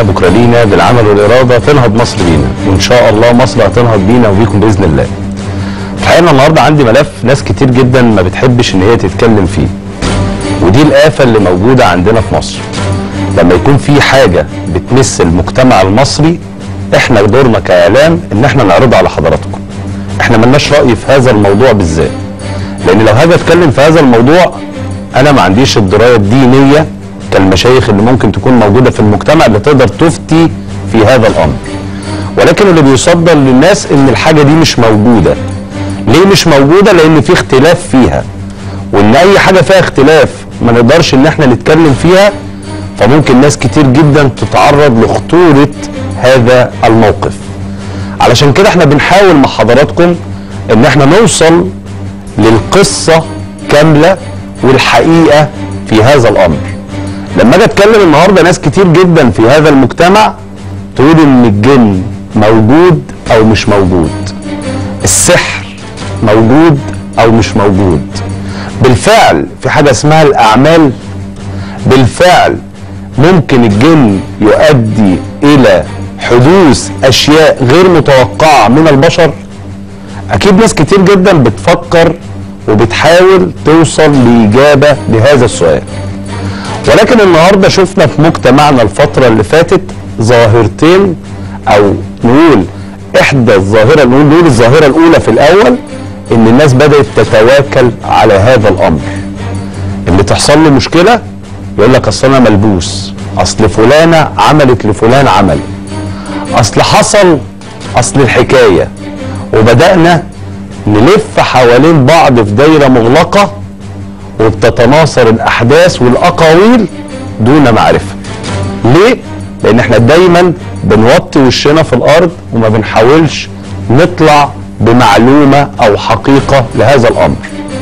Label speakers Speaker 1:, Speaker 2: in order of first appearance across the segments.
Speaker 1: بكره لينا بالعمل والاراده تنهض مصر بينا وان شاء الله مصر هتنهض بينا وبيكم باذن الله. الحقيقه أنا النهارده عندي ملف ناس كتير جدا ما بتحبش ان هي تتكلم فيه. ودي الآفة اللي موجودة عندنا في مصر. لما يكون في حاجة بتمس المجتمع المصري احنا دورنا كإعلام ان احنا نعرضها على حضراتكم. احنا ملناش رأي في هذا الموضوع بالذات. لان لو هاجي اتكلم في هذا الموضوع انا ما عنديش الدرايه الدينيه كالمشايخ اللي ممكن تكون موجوده في المجتمع اللي تقدر تفتي في هذا الامر ولكن اللي بيصدر للناس ان الحاجه دي مش موجوده ليه مش موجوده لان في اختلاف فيها وان اي حاجه فيها اختلاف ما نقدرش ان احنا نتكلم فيها فممكن ناس كتير جدا تتعرض لخطوره هذا الموقف علشان كده احنا بنحاول مع حضراتكم ان احنا نوصل للقصة كاملة والحقيقة في هذا الأمر لما أجي أتكلم النهاردة ناس كتير جدا في هذا المجتمع تقول إن الجن موجود أو مش موجود السحر موجود أو مش موجود بالفعل في حاجة اسمها الأعمال بالفعل ممكن الجن يؤدي إلى حدوث أشياء غير متوقعة من البشر اكيد ناس كتير جدا بتفكر وبتحاول توصل لاجابه لهذا السؤال ولكن النهارده شفنا في مجتمعنا الفتره اللي فاتت ظاهرتين او نقول احدى الظاهره نقول نقول الظاهره الاولى في الاول ان الناس بدات تتواكل على هذا الامر اللي تحصل له مشكله يقول لك اصل انا ملبوس اصل فلانه عملت لفلان عمل اصل حصل اصل الحكايه وبدأنا نلف حوالين بعض في دايرة مغلقة وبتتناثر الأحداث والأقاويل دون معرفة ليه؟ لأن احنا دايما بنوطي وشنا في الأرض وما بنحاولش نطلع بمعلومة أو حقيقة لهذا الأمر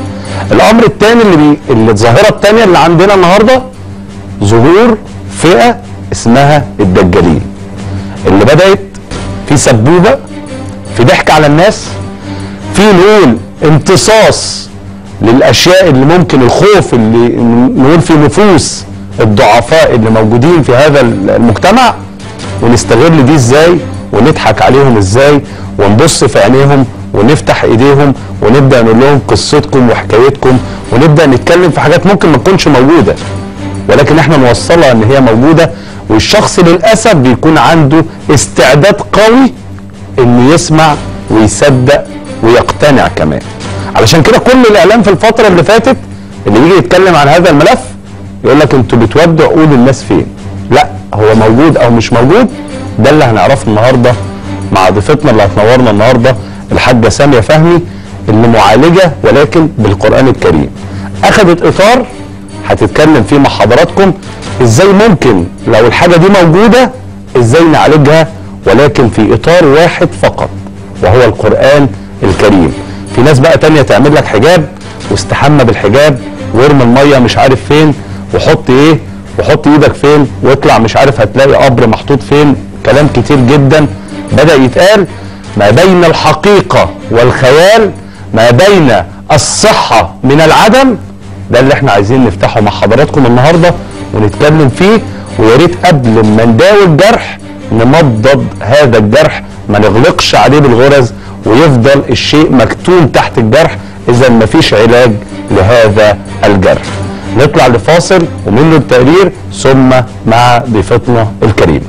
Speaker 1: الأمر الثاني اللي, بي... اللي الظاهرة الثانية اللي عندنا النهاردة ظهور فئة اسمها الدجالين اللي بدأت في سبوبة في ضحك على الناس في نقول امتصاص للاشياء اللي ممكن الخوف اللي نقول في نفوس الضعفاء اللي موجودين في هذا المجتمع ونستغل دي ازاي ونضحك عليهم ازاي ونبص في عينيهم ونفتح ايديهم ونبدا نقول لهم قصتكم وحكايتكم ونبدا نتكلم في حاجات ممكن ما تكونش موجوده ولكن احنا نوصلها ان هي موجوده والشخص للاسف بيكون عنده استعداد قوي انه يسمع ويصدق ويقتنع كمان علشان كده كل الاعلام في الفتره اللي فاتت اللي يجي يتكلم عن هذا الملف يقول لك انتوا بتودوا عقول الناس فين لا هو موجود او مش موجود ده اللي هنعرفه النهارده مع ضيفتنا اللي هتنورنا النهارده الحاجه ساميه فهمي اللي معالجه ولكن بالقران الكريم اخذت اطار هتتكلم فيه مع حضراتكم ازاي ممكن لو الحاجه دي موجوده ازاي نعالجها ولكن في اطار واحد فقط وهو القران الكريم في ناس بقى تانية تعمل لك حجاب واستحمى بالحجاب وارمي الميه مش عارف فين وحط ايه وحط ايدك فين واطلع مش عارف هتلاقي قبر محطوط فين كلام كتير جدا بدا يتقال ما بين الحقيقه والخيال ما بين الصحه من العدم ده اللي احنا عايزين نفتحه مع حضراتكم النهارده ونتكلم فيه ويا ريت قبل ما نداوي الجرح نمضض هذا الجرح ما نغلقش عليه بالغرز ويفضل الشيء مكتوم تحت الجرح اذا مفيش علاج لهذا الجرح نطلع لفاصل ومنه التقرير ثم مع ضيفتنا الكريمه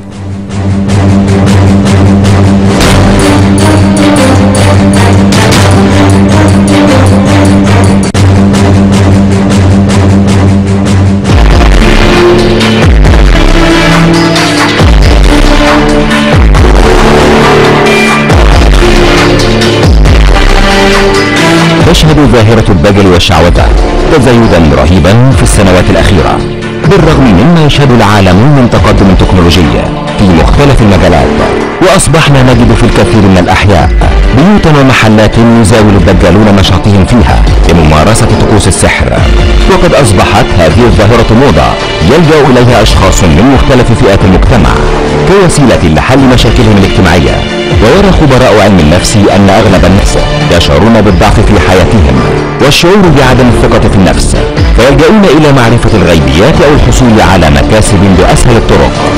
Speaker 2: تشهد ظاهرة الدجل والشعوذة تزايدا رهيبا في السنوات الأخيرة بالرغم مما يشهد العالم من تقدم تكنولوجي في مختلف المجالات وأصبحنا نجد في الكثير من الأحياء بيوتا ومحلات يزاول الدجالون نشاطهم فيها لممارسة طقوس السحر وقد أصبحت هذه الظاهرة موضة يلجأ إليها أشخاص من مختلف فئات المجتمع كوسيلة لحل مشاكلهم الاجتماعية ويرى خبراء علم النفس أن أغلب الناس يشعرون بالضعف في حياتهم والشعور بعدم الثقة في النفس فيلجؤون إلى معرفة الغيبيات أو الحصول على مكاسب بأسهل الطرق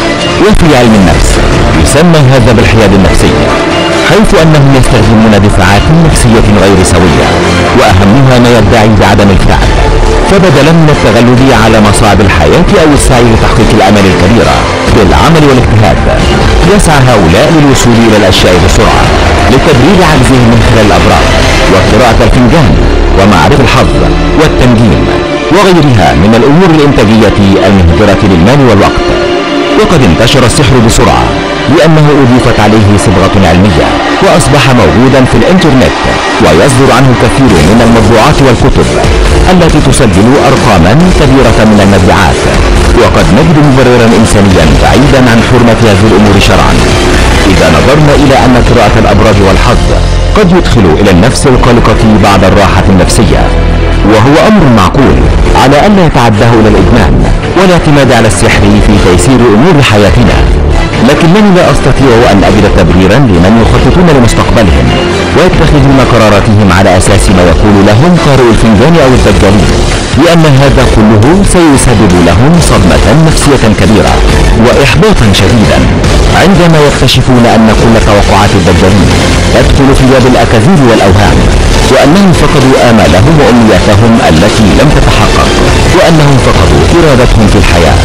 Speaker 2: وفي علم النفس يسمى هذا بالحياد النفسي حيث أنهم يستخدمون دفاعات نفسية غير سوية وأهمها ما يدعي بعدم الفعل فبدلا من التغلب على مصاعب الحياة أو السعي لتحقيق الأمل الكبيرة بالعمل والاجتهاد يسعى هؤلاء للوصول إلى الأشياء بسرعة لتبرير عجزهم من خلال الأبراج وقراءة الفنجان ومعرفة الحظ والتنجيم وغيرها من الأمور الإنتاجية المهدرة للمال والوقت وقد انتشر السحر بسرعة لأنه أضيفت عليه صبغة علمية وأصبح موجودا في الإنترنت ويصدر عنه الكثير من المطبوعات والكتب التي تسجل أرقاما كبيرة من المبيعات وقد نجد مبررا إنسانيا بعيدا عن حرمة هذه الأمور شرعا إذا نظرنا إلى أن قراءة الأبراج والحظ قد يدخل إلى النفس القلقة بعد الراحة النفسية وهو أمر معقول على ألا يتعداه إلى الإدمان والاعتماد على السحر في تيسير أمور حياتنا لكنني لا أستطيع أن أجد تبريرا لمن يخططون لمستقبلهم ويتخذون قراراتهم على أساس ما يقول لهم قارئ الفنجان أو الدجالين لأن هذا كله سيسبب لهم صدمة نفسية كبيرة وإحباطا شديدا عندما يكتشفون أن كل توقعات الدجالين تدخل في باب الأكاذيب والأوهام وأنهم فقدوا آمالهم وأمنياتهم التي لم تتحقق وأنهم فقدوا إرادتهم في الحياة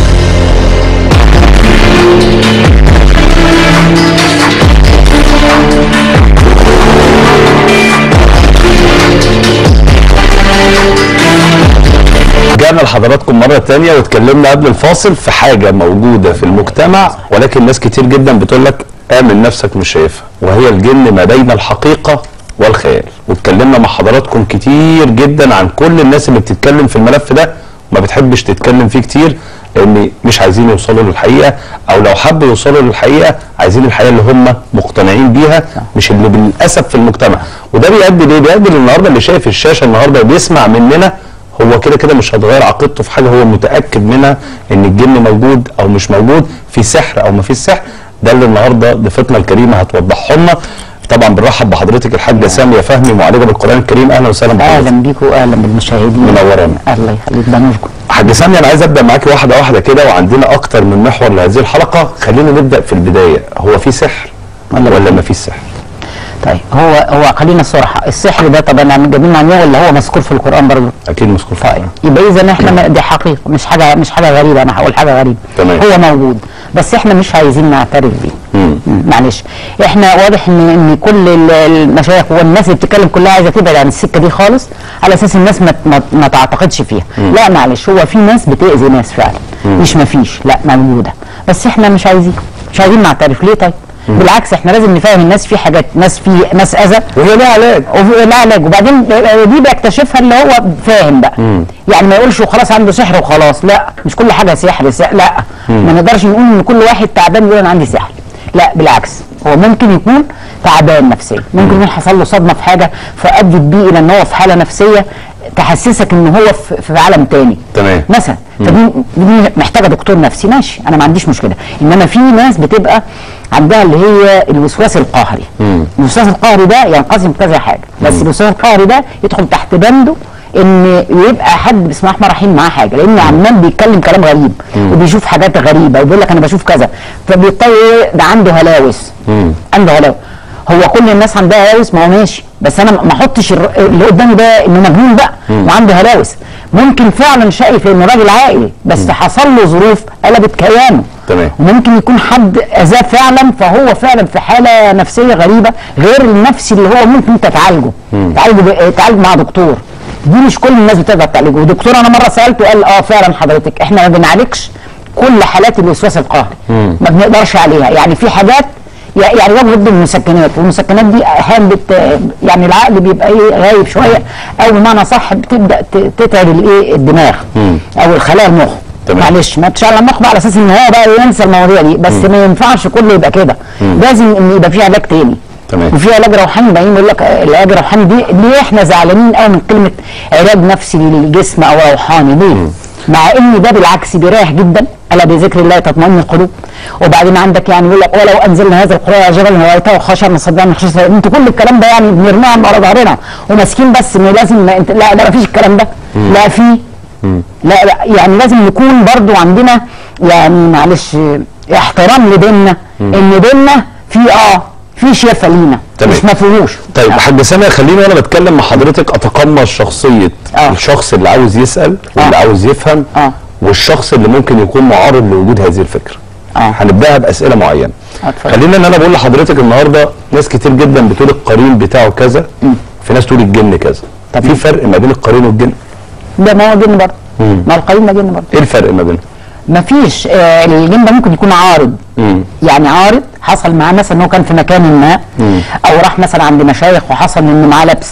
Speaker 1: رجعنا لحضراتكم مرة تانية واتكلمنا قبل الفاصل في حاجة موجودة في المجتمع ولكن ناس كتير جدا بتقول لك آمن نفسك مش شايفها وهي الجن ما بين الحقيقة والخيال واتكلمنا مع حضراتكم كتير جدا عن كل الناس اللي بتتكلم في الملف ده وما بتحبش تتكلم فيه كتير لان مش عايزين يوصلوا للحقيقه او لو حبوا يوصلوا للحقيقه عايزين الحقيقه اللي هم مقتنعين بيها مش اللي بالاسف في المجتمع وده بيؤدي ليه؟ بيؤدي النهارده اللي شايف الشاشه النهارده وبيسمع مننا هو كده كده مش هتغير عقيدته في حاجه هو متاكد منها ان الجن موجود او مش موجود في سحر او ما فيش سحر ده اللي النهارده ضيفتنا الكريمه هتوضحه لنا طبعا بنرحب بحضرتك الحاجه ساميه فهمي معالجه بالقران الكريم اهلا وسهلا بحضرتك
Speaker 3: اهلا بيكم واهلا بالمشاهدين
Speaker 1: منورانا.
Speaker 3: الله يخليك ده نوركم
Speaker 1: حاج سامي انا عايز ابدا معاكي واحده واحده كده وعندنا اكتر من محور لهذه الحلقه خلينا نبدا في البدايه هو في سحر
Speaker 3: ولا
Speaker 1: ولا
Speaker 3: ما
Speaker 1: ما فيش سحر
Speaker 3: طيب هو هو خلينا الصراحه السحر ده طبعا جايبين معناه ولا هو مذكور في القران برضه
Speaker 1: اكيد مذكور في
Speaker 3: طيب
Speaker 1: القرآن.
Speaker 3: يبقى اذا احنا ما- دي حقيقه مش حاجه مش حاجه غريبه انا هقول حاجه غريبه
Speaker 1: تمام.
Speaker 3: هو موجود بس احنا مش عايزين نعترف بيه
Speaker 1: مم.
Speaker 3: مم، معلش احنا واضح ان ان كل ال- المشايخ والناس اللي بتتكلم كلها عايزه تبعد عن السكه دي خالص على اساس الناس ما ما, ما تعتقدش فيها لا معلش هو في ناس بتاذي ناس فعلا مش ما فيش لا موجوده بس احنا مش عايزين مش عايزين نعترف ليه طيب بالعكس احنا لازم نفهم الناس في حاجات ناس في ناس اذى
Speaker 1: وهي لها علاج
Speaker 3: وفي- لا علاج وبعدين دي بيكتشفها اللي هو فاهم بقى يعني ما يقولش وخلاص عنده سحر وخلاص لا مش كل حاجه سحر, سحر لا ما نقدرش نقول ان كل واحد تعبان يقول انا عندي سحر لا بالعكس هو ممكن يكون تعبان نفسيا ممكن يكون حصل له صدمه في حاجه فادت بيه الى ان هو في حاله نفسيه تحسسك ان هو في, في عالم تاني
Speaker 1: تمام.
Speaker 3: مثلا فدي دي محتاجه دكتور نفسي ماشي انا ما عنديش مشكله انما في ناس بتبقى عندها اللي هي الوسواس القهري الوسواس القهري ده ينقسم كذا حاجه بس الوسواس القهري ده يدخل تحت بنده ان يبقى حد بسم الله الرحمن الرحيم معاه حاجه لان عمال بيتكلم كلام غريب وبيشوف حاجات غريبه وبيقول لك انا بشوف كذا فبيضطر إيه؟ ده عنده هلاوس عنده هلاوس هو كل الناس عندها هلاوس ما هو ماشي بس انا ما احطش الر- اللي قدامي ده انه مجنون بقى وعنده هلاوس ممكن فعلا شايف انه راجل عاقل بس حصل له ظروف قلبت كيانه
Speaker 1: تمام.
Speaker 3: وممكن يكون حد اذاه فعلا فهو فعلا في حاله نفسيه غريبه غير النفسي اللي هو ممكن انت تعالجه تعالجه ب- تعالج مع دكتور دي مش كل الناس بتقدر تعالجه ودكتور انا مره سالته قال اه فعلا حضرتك احنا ما بنعالجش كل حالات الوسواس القهري ما بنقدرش عليها يعني في حاجات يع- يعني واجب ضد المسكنات والمسكنات دي احيانا بت يعني العقل بيبقى ايه غايب شويه او بمعنى صح بتبدا ت- تتعب الايه الدماغ او الخلايا المخ
Speaker 1: تمام.
Speaker 3: معلش ما تشغل المخ بقى على اساس ان هو بقى ينسى المواضيع دي بس ما ينفعش كله يبقى كده لازم ان يبقى في علاج تاني
Speaker 1: تمام.
Speaker 3: وفي علاج روحاني باين يقول لك العلاج الروحاني دي ليه احنا زعلانين قوي من كلمه علاج نفسي للجسم او روحاني ليه؟ مع ان ده بالعكس بيريح جدا الا بذكر الله تطمئن القلوب وبعدين عندك يعني يقول لك ولو انزلنا هذا القران على جبل رايته خشعا صدقا خشيا انت كل الكلام ده يعني بنرميها ورا ظهرنا وماسكين بس ما لازم ما انت لا ده ما فيش الكلام ده لا في لا لا يعني لازم نكون برضو عندنا يعني معلش احترام لديننا ان ديننا في اه في شفا لينا
Speaker 1: تمام.
Speaker 3: مش ما فيهوش
Speaker 1: طيب
Speaker 3: آه.
Speaker 1: حاج سامي خليني وانا بتكلم مع حضرتك اتقمص شخصيه
Speaker 3: آه.
Speaker 1: الشخص اللي عاوز يسال واللي
Speaker 3: آه.
Speaker 1: عاوز يفهم
Speaker 3: آه.
Speaker 1: والشخص اللي ممكن يكون معارض لوجود هذه الفكره
Speaker 3: آه.
Speaker 1: هنبداها باسئله معينه
Speaker 3: آه، اتفضل.
Speaker 1: خلينا ان انا بقول لحضرتك النهارده ناس كتير جدا بتقول القرين بتاعه كذا في ناس تقول الجن كذا
Speaker 3: طب
Speaker 1: في فرق ما بين القرين والجن
Speaker 3: ده ما هو جن برضه ما القرين ده جن برضه
Speaker 1: ايه الفرق ما بينهم
Speaker 3: مفيش آه الجن ده ممكن يكون عارض
Speaker 1: مم.
Speaker 3: يعني عارض حصل معاه مثلا ان هو كان في مكان ما او راح مثلا عند مشايخ وحصل انه معاه لبس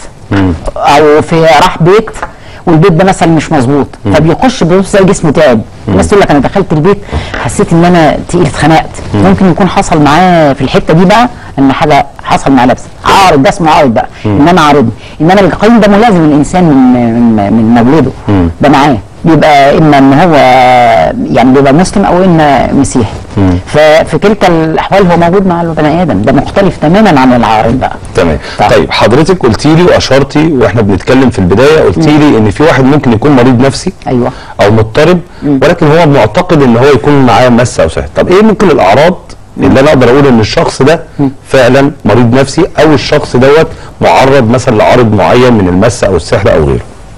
Speaker 3: او في راح بيت والبيت ده مثلا مش مظبوط فبيخش بيبص زي جسمه تعب الناس تقول لك انا دخلت البيت حسيت ان انا تقيل اتخنقت ممكن يكون حصل معاه في الحته دي بقى ان حاجه حصل معاه لبس عارض ده اسمه عارض بقى انما عارض انما القيم ده ملازم الانسان من من من مولده ده معاه بيبقى اما ان هو يعني بيبقى مسلم او اما مسيحي ففي كلتا الاحوال هو موجود مع البني ادم ده مختلف تماما عن العارض بقى
Speaker 1: تمام
Speaker 3: طيب.
Speaker 1: طيب حضرتك قلتي لي واشرتي واحنا بنتكلم في البدايه قلتي لي ان في واحد ممكن يكون مريض نفسي
Speaker 3: ايوه
Speaker 1: او مضطرب ولكن هو معتقد ان هو يكون معاه مس او سحر طب ايه ممكن الاعراض اللي انا اقدر اقول ان الشخص ده فعلا مريض نفسي او الشخص دوت معرض مثلا لعرض معين من المس او السحر او غيره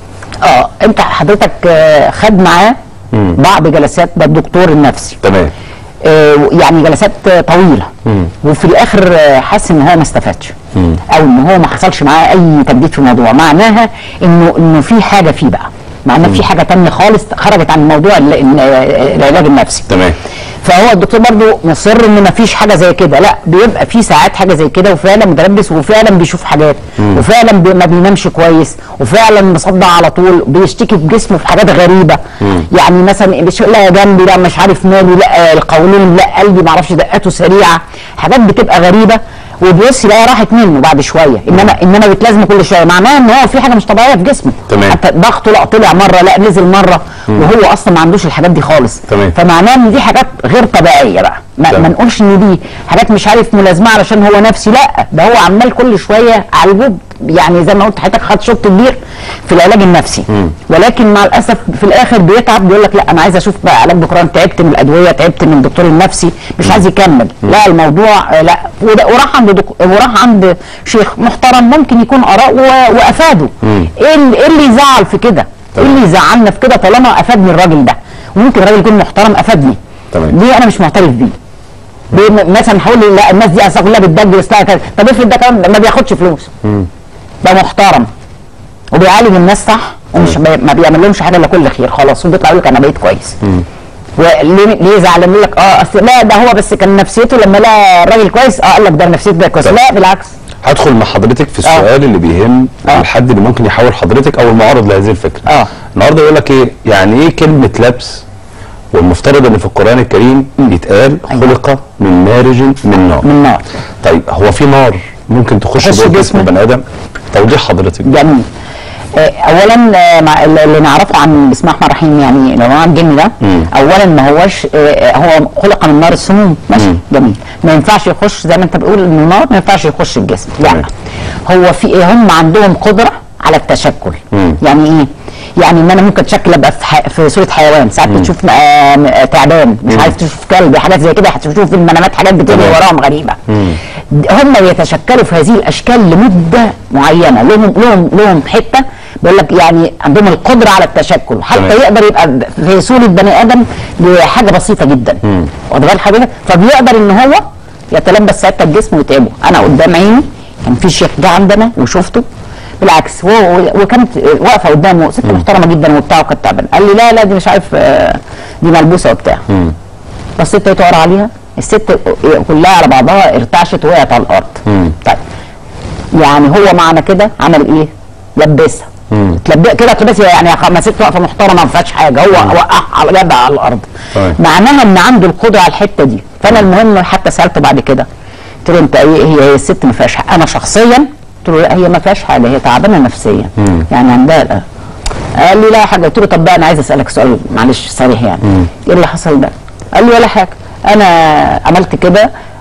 Speaker 3: اه انت حضرتك آه، خد معاه بعض جلسات ده الدكتور النفسي
Speaker 1: تمام
Speaker 3: آه، يعني جلسات آه، طويله وفي الاخر آه، حس ان هو ما استفادش او ان هو ما حصلش معاه اي تجديد في الموضوع معناها انه انه في حاجه فيه بقى معناها في حاجه تانية خالص خرجت عن موضوع ال- ال- العلاج النفسي
Speaker 1: تمام
Speaker 3: فهو الدكتور برضو مصر ان ما فيش حاجه زي كده لا بيبقى في ساعات حاجه زي كده وفعلا متلبس وفعلا بيشوف حاجات وفعلا بي ما بينامش كويس وفعلا مصدع على طول بيشتكي في جسمه في حاجات غريبه يعني مثلا مش لا جنبي لا مش عارف مالي لا القولون لا قلبي ما اعرفش دقاته سريعه حاجات بتبقى غريبه وبيبص يلاقيها راحت منه بعد شويه انما انما بتلازمه كل شويه معناها ان هو في حاجه مش طبيعيه في جسمه
Speaker 1: تمام.
Speaker 3: حتى ضغطه لا طلع مره لا نزل مره وهو اصلا ما عندوش الحاجات دي خالص
Speaker 1: تمام.
Speaker 3: فمعناه ان دي حاجات غير طبيعيه بقى ما,
Speaker 1: تمام.
Speaker 3: ما نقولش ان دي حاجات مش عارف ملازمه علشان هو نفسي لا ده هو عمال كل شويه على الجد يعني زي ما قلت حضرتك خد شوط كبير في العلاج النفسي ولكن مع الاسف في الاخر بيتعب بيقول لك لا انا عايز اشوف بقى علاج دكتور تعبت من الادويه تعبت من الدكتور النفسي مش عايز يكمل لا الموضوع آه، لا وده- وراح عند دك... وراح عند شيخ محترم ممكن يكون اراء و... وافاده ايه اللي, إيه اللي يزعل في كده ايه اللي يزعلنا في كده طالما افادني الراجل ده وممكن الراجل يكون محترم افادني
Speaker 1: تمام.
Speaker 3: ليه انا مش معترف بيه بي- مثلا هقول لي لا الناس دي اصلا كلها بتدجل وسطها كده طب افرض ده كمان ما بياخدش فلوس ده محترم وبيعالج الناس صح ومش بي- ما بيعمل لهمش حاجه الا كل خير خلاص وبيطلع يقول لك انا بقيت كويس وليه ليه زعلان يقول لك اه اصل لا ده هو بس كان نفسيته لما لقى الراجل كويس اه قال لك ده نفسيته ده كويس
Speaker 1: طب.
Speaker 3: لا بالعكس
Speaker 1: هدخل مع حضرتك في السؤال اللي بيهم
Speaker 3: آه.
Speaker 1: الحد اللي ممكن يحاول حضرتك او المعارض لهذه الفكره
Speaker 3: آه.
Speaker 1: النهارده يقول لك ايه يعني ايه كلمه لبس والمفترض ان في القران الكريم يتقال
Speaker 3: أيوة.
Speaker 1: خلق من مارج من نار
Speaker 3: من نار
Speaker 1: طيب هو في نار ممكن تخش
Speaker 3: تخش
Speaker 1: جوه جسم
Speaker 3: جسمه؟
Speaker 1: البني ادم توضيح حضرتك
Speaker 3: جميل آه، اولا آه، مع اللي نعرفه عن بسم الله الرحمن الرحيم يعني لو عن الجن ده اولا ما هوش آه، هو خلق من نار السموم ماشي جميل ما ينفعش يخش زي ما انت بتقول انه نار ما ينفعش يخش الجسم لا
Speaker 1: تمام.
Speaker 3: هو في إيه؟ هم عندهم قدره على التشكل يعني ايه يعني ان انا ممكن اتشكل ابقى في, ح... في صوره حيوان ساعات بتشوف آه، م- آه، تعبان مش عارف تشوف كلب حاجات زي كده هتشوف في المنامات حاجات بتجري
Speaker 1: تمام.
Speaker 3: وراهم غريبه هم يتشكلوا في هذه الاشكال لمده معينه لهم لهم لهم حته بيقول لك يعني عندهم القدره على التشكل حتى
Speaker 1: تمام.
Speaker 3: يقدر يبقى في صوره بني ادم لحاجه بسيطه جدا واخد بال حضرتك فبيقدر ان هو يتلبس ساعتها الجسم ويتعبه انا قدام عيني كان في شيخ جه عندنا وشفته بالعكس هو وكانت واقفه قدامه ست محترمه جدا وبتاع وكانت تعبانه قال لي لا لا دي مش عارف آه، دي ملبوسه وبتاع بصيت لقيته ورا عليها الست كلها على بعضها ارتعشت وقعت على الارض طيب يعني هو معنى كده عمل ايه؟ لبسها تلبس كده تلبس يعني ما ست واقفه محترمه ما فيهاش حاجه هو وقعها على جنبها على الارض
Speaker 1: طيب.
Speaker 3: معناها ان عنده القدره على الحته دي فانا المهم حتى سالته بعد كده قلت له انت ايه هي هي الست ما فيهاش حاجه انا شخصيا قلت له لا هي ما فيهاش حاجه هي تعبانه نفسيا يعني عندها الآن. قال لي لا حاجه قلت له طب بقى انا عايز اسالك سؤال معلش صريح يعني ايه اللي حصل ده؟ قال لي ولا حاجه انا عملت كده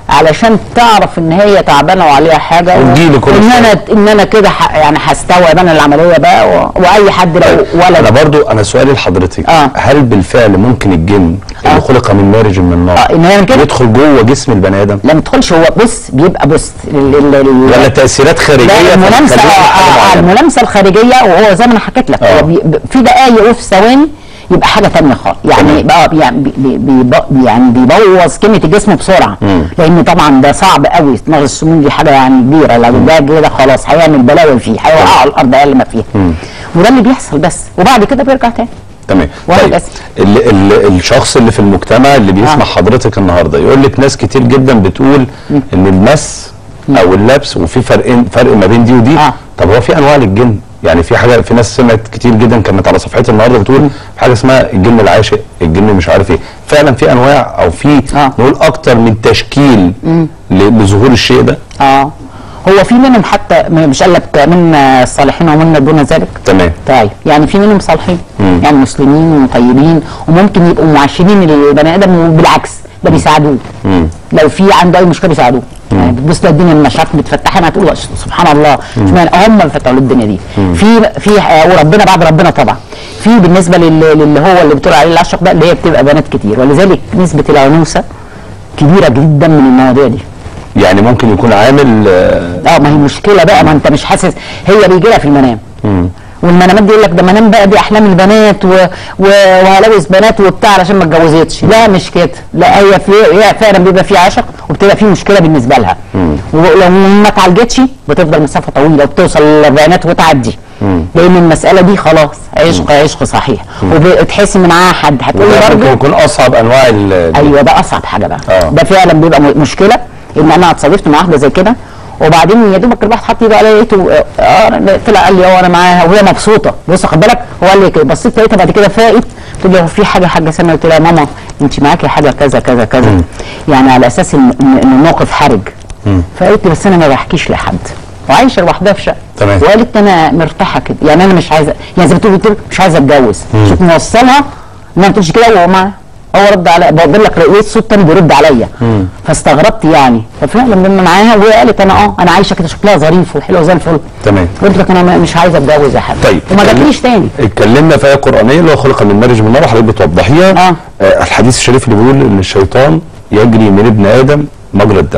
Speaker 3: علشان تعرف ان هي تعبانه وعليها حاجه
Speaker 1: وتجيلي كل
Speaker 3: ان
Speaker 1: شوية.
Speaker 3: انا ان انا كده ح- يعني هستوعب انا العمليه بقى و... واي حد لو
Speaker 1: انا
Speaker 3: ولد
Speaker 1: برضو انا سؤالي لحضرتك
Speaker 3: آه.
Speaker 1: هل بالفعل ممكن الجن اللي
Speaker 3: آه.
Speaker 1: خلق من مارج من النار
Speaker 3: اه ان هي كده
Speaker 1: يدخل جوه جسم البني ادم
Speaker 3: لما تدخلش هو بص بيبقى بص ال- ال- ال-
Speaker 1: ولا تاثيرات خارجيه
Speaker 3: لا الملامسه
Speaker 1: فتخليه
Speaker 3: آه،
Speaker 1: حاجة
Speaker 3: آه،
Speaker 1: معينة؟
Speaker 3: الملامسه الخارجيه وهو زي ما انا حكيت لك
Speaker 1: آه.
Speaker 3: هو بي ب- في دقايق وفي ثواني يبقى حاجه ثانيه خالص يعني بقى يعني بي بي بي يعني بيبوظ كلمه الجسم بسرعه لان طبعا ده صعب قوي دماغ السموم دي حاجه يعني كبيره لو ده كده خلاص هيعمل بلاوي فيه هيوقع على الارض اقل ما فيها وده اللي بيحصل بس وبعد كده بيرجع تاني
Speaker 1: تمام
Speaker 3: واحد
Speaker 1: طيب
Speaker 3: بس.
Speaker 1: ال ال الشخص اللي في المجتمع اللي بيسمع
Speaker 3: آه.
Speaker 1: حضرتك النهارده يقول لك ناس كتير جدا بتقول ان المس او اللبس وفي فرقين فرق ما بين دي ودي
Speaker 3: آه.
Speaker 1: طب هو في انواع للجن يعني في حاجه في ناس سمعت كتير جدا كانت على صفحتي النهارده بتقول في حاجه اسمها الجن العاشق الجن مش عارف ايه فعلا في انواع او في
Speaker 3: آه.
Speaker 1: نقول اكتر من تشكيل ل- لظهور الشيء ده
Speaker 3: اه هو في منهم حتى م- مش قال لك من الصالحين ومن دون ذلك
Speaker 1: تمام
Speaker 3: طيب يعني في منهم صالحين يعني مسلمين وطيبين وممكن يبقوا معاشرين البني ادم وبالعكس ده بيساعدوه لو في عنده اي مشكله بيساعدوه يعني بتبص تلاقي الدنيا مش عارف متفتحه هتقول سبحان الله اشمعنى هم اللي فتحوا له الدنيا دي في في آه، وربنا بعد ربنا طبعا في بالنسبه لل- للي هو اللي بتقول عليه العشق ده اللي هي بتبقى بنات كتير ولذلك نسبه العنوسه كبيره جدا من المواضيع دي
Speaker 1: يعني ممكن يكون عامل آه،
Speaker 3: اه ما هي مشكله بقى ما انت مش حاسس هي بيجي لها في المنام والمنامات دي يقول لك ده منام بقى دي احلام البنات و... و... وهلوث بنات وبتاع علشان ما اتجوزتش لا مش كده لا هي في هي فعلا بيبقى في عشق وبتبقى في مشكله بالنسبه لها ولو ما اتعالجتش بتفضل مسافه طويله وبتوصل للاربعينات وتعدي لان المساله دي خلاص عشق عشق صحيح وبتحس ان معاها حد هتقول
Speaker 1: وده ممكن
Speaker 3: برضه
Speaker 1: يكون اصعب انواع ال-
Speaker 3: ايوه ده اصعب حاجه بقى
Speaker 1: آه.
Speaker 3: ده فعلا بيبقى م- مشكله ان انا اتصادفت مع واحده زي كده وبعدين يا دوبك الواحد حط ايده عليا لقيته آه، آه، طلع قال لي اه انا معاها وهي مبسوطه بص خد بالك هو قال لي كده بصيت لقيتها بعد كده فاقت تقول لي هو في حاجه حاجه سنه قلت لها يا ماما انت معاكي حاجه كذا كذا كذا يعني على اساس ان إن- إن الموقف حرج فقالت لي بس انا ما بحكيش لحد وعايشه لوحدها في شقه
Speaker 1: تمام.
Speaker 3: وقالت انا مرتاحه كده يعني انا مش عايزه يعني زي ما تقول بتقول مش عايزه اتجوز شوف موصلها انها ما تقولش كده وهو معاها هو رد عليا بقول لك لقيت صوت تاني بيرد عليا فاستغربت يعني ففعلا لما معاها وهي قالت انا اه انا عايشه كده شكلها ظريف وحلوه زي الفل
Speaker 1: تمام
Speaker 3: قلت لك انا ما- مش عايزه اتجوز يا حاج
Speaker 1: طيب
Speaker 3: وما
Speaker 1: اتكلم-
Speaker 3: جاتليش تاني
Speaker 1: اتكلمنا في ايه قرانيه اللي هو خلق من مارج من نار حضرتك بتوضحيها
Speaker 3: آه.
Speaker 1: آه الحديث الشريف اللي بيقول ان الشيطان يجري من ابن ادم مجرى الدم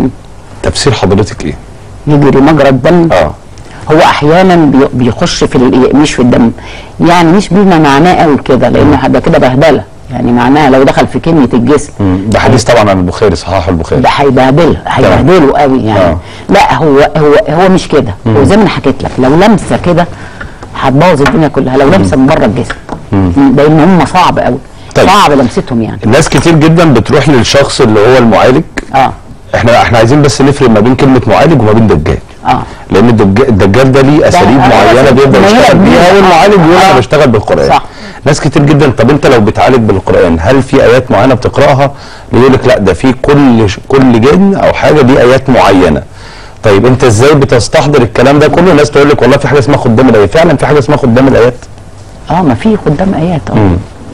Speaker 1: تفسير حضرتك ايه؟
Speaker 3: يجري مجرى الدم
Speaker 1: اه
Speaker 3: هو احيانا بي- بيخش في ال- مش في الدم يعني مش بما معناه قوي كده لان ده كده بهدله يعني معناها لو دخل في كلمه الجسم
Speaker 1: مم. ده حديث طبعا عن البخاري صحاح البخاري
Speaker 3: ده هيبهدله هيبهدله قوي يعني
Speaker 1: آه.
Speaker 3: لا هو هو هو مش كده هو زي ما انا حكيت لك لو لمسه كده هتبوظ الدنيا كلها لو لمسه من بره الجسم لان هم صعب قوي
Speaker 1: طيب.
Speaker 3: صعب لمستهم يعني
Speaker 1: الناس كتير جدا بتروح للشخص اللي هو المعالج
Speaker 3: اه
Speaker 1: احنا احنا عايزين بس نفرق ما بين كلمه معالج وما بين دجال
Speaker 3: اه
Speaker 1: لان الدجال, الدجال ده ليه اساليب
Speaker 3: آه،
Speaker 1: معينه
Speaker 3: بس
Speaker 1: بيبدا
Speaker 3: ما هي
Speaker 1: يشتغل بيها
Speaker 3: كبيرة.
Speaker 1: والمعالج بيقول انا
Speaker 3: آه.
Speaker 1: بشتغل بالقران
Speaker 3: صح.
Speaker 1: ناس كتير جدا طب انت لو بتعالج بالقران هل في ايات معينه بتقراها بيقول لك لا ده في كل ش- كل جن او حاجه دي ايات معينه طيب انت ازاي بتستحضر الكلام ده كله الناس تقول لك والله في حاجه اسمها خدام الايات فعلا في حاجه اسمها خدام الايات
Speaker 3: اه ما في خدام ايات اه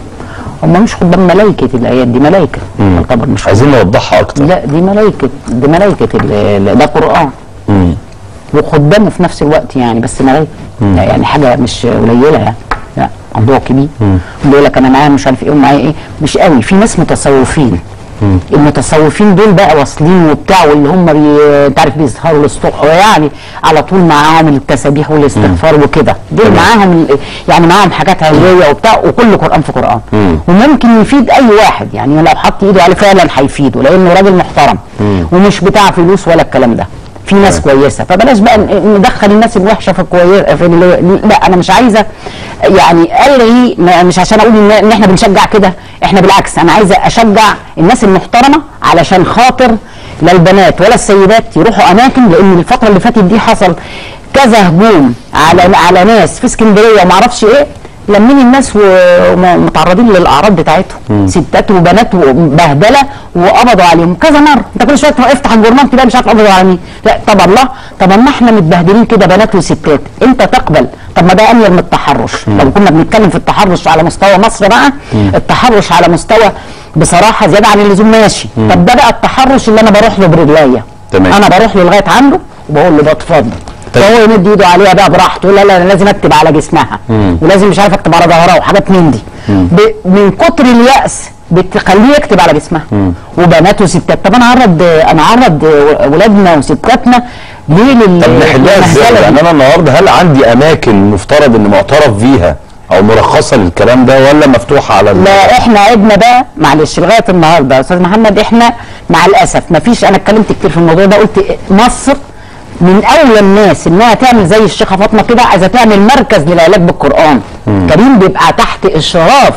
Speaker 3: هم مش خدام ملائكه الايات دي ملائكه تعتبر مش
Speaker 1: عايزين نوضحها اكتر
Speaker 3: لا دي ملائكه دي ملائكه ال- ال- ده قران
Speaker 1: مم.
Speaker 3: وخدامه في نفس الوقت يعني بس ملائكه يعني حاجه مش قليله يعني لا موضوع كبير بيقول لك انا معايا مش عارف ايه ومعايا ايه مش قوي في ناس متصوفين المتصوفين دول بقى واصلين وبتاع واللي هم بي... انت عارف بيسهروا للصبح ويعني على طول معاهم التسابيح والاستغفار وكده دول معاهم ال- يعني معاهم حاجات علميه وبتاع وكل قران في قران وممكن يفيد اي واحد يعني لو حط ايده عليه فعلا هيفيده لانه راجل محترم ومش بتاع فلوس ولا الكلام ده في ناس كويسه فبلاش بقى ن- ندخل الناس الوحشه في الكويسه في ال- لا انا مش عايزه يعني الغي ما- مش عشان اقول ان إن احنا بنشجع كده احنا بالعكس انا عايزه اشجع الناس المحترمه علشان خاطر لا البنات ولا السيدات يروحوا اماكن لان الفتره اللي فاتت دي حصل كذا هجوم على على ناس في اسكندريه وما اعرفش ايه لمين الناس و- ومتعرضين للاعراض بتاعتهم ستات وبنات وبهدله وقبضوا عليهم كذا مره انت كل شويه تروح افتح الجورنال تلاقي مش عارف قبضوا على مين لا طب الله طب ما احنا متبهدلين كده بنات وستات انت تقبل طب ما ده امير من التحرش لو كنا بنتكلم في التحرش على مستوى مصر بقى التحرش على مستوى بصراحه زياده عن اللزوم ماشي طب ده بقى التحرش اللي انا بروح له برجليا
Speaker 1: تمام.
Speaker 3: انا بروح له لغايه عنده وبقول له ده اتفضل
Speaker 1: طيب.
Speaker 3: فهو يمد ايده عليها بقى براحته لا لا انا لازم اكتب على جسمها ولازم مش عارف اكتب على ظهرها وحاجات من دي ب... من كتر اليأس بتخليه يكتب على جسمها وبنات وستات طب انا اعرض انا اعرض ولادنا وستاتنا ليه لل
Speaker 1: طب نحلها ازاي؟
Speaker 3: للمهزلة
Speaker 1: يعني
Speaker 3: دي؟
Speaker 1: انا النهارده هل عندي اماكن مفترض ان معترف بيها او مرخصه للكلام ده ولا مفتوحه على ال-
Speaker 3: لا احنا عدنا بقى معلش لغايه النهارده يا استاذ محمد احنا مع الاسف ما فيش انا اتكلمت كتير في الموضوع ده قلت مصر من اول الناس انها تعمل زي الشيخه فاطمه كده عايزه تعمل مركز للعلاج بالقران كريم بيبقى تحت اشراف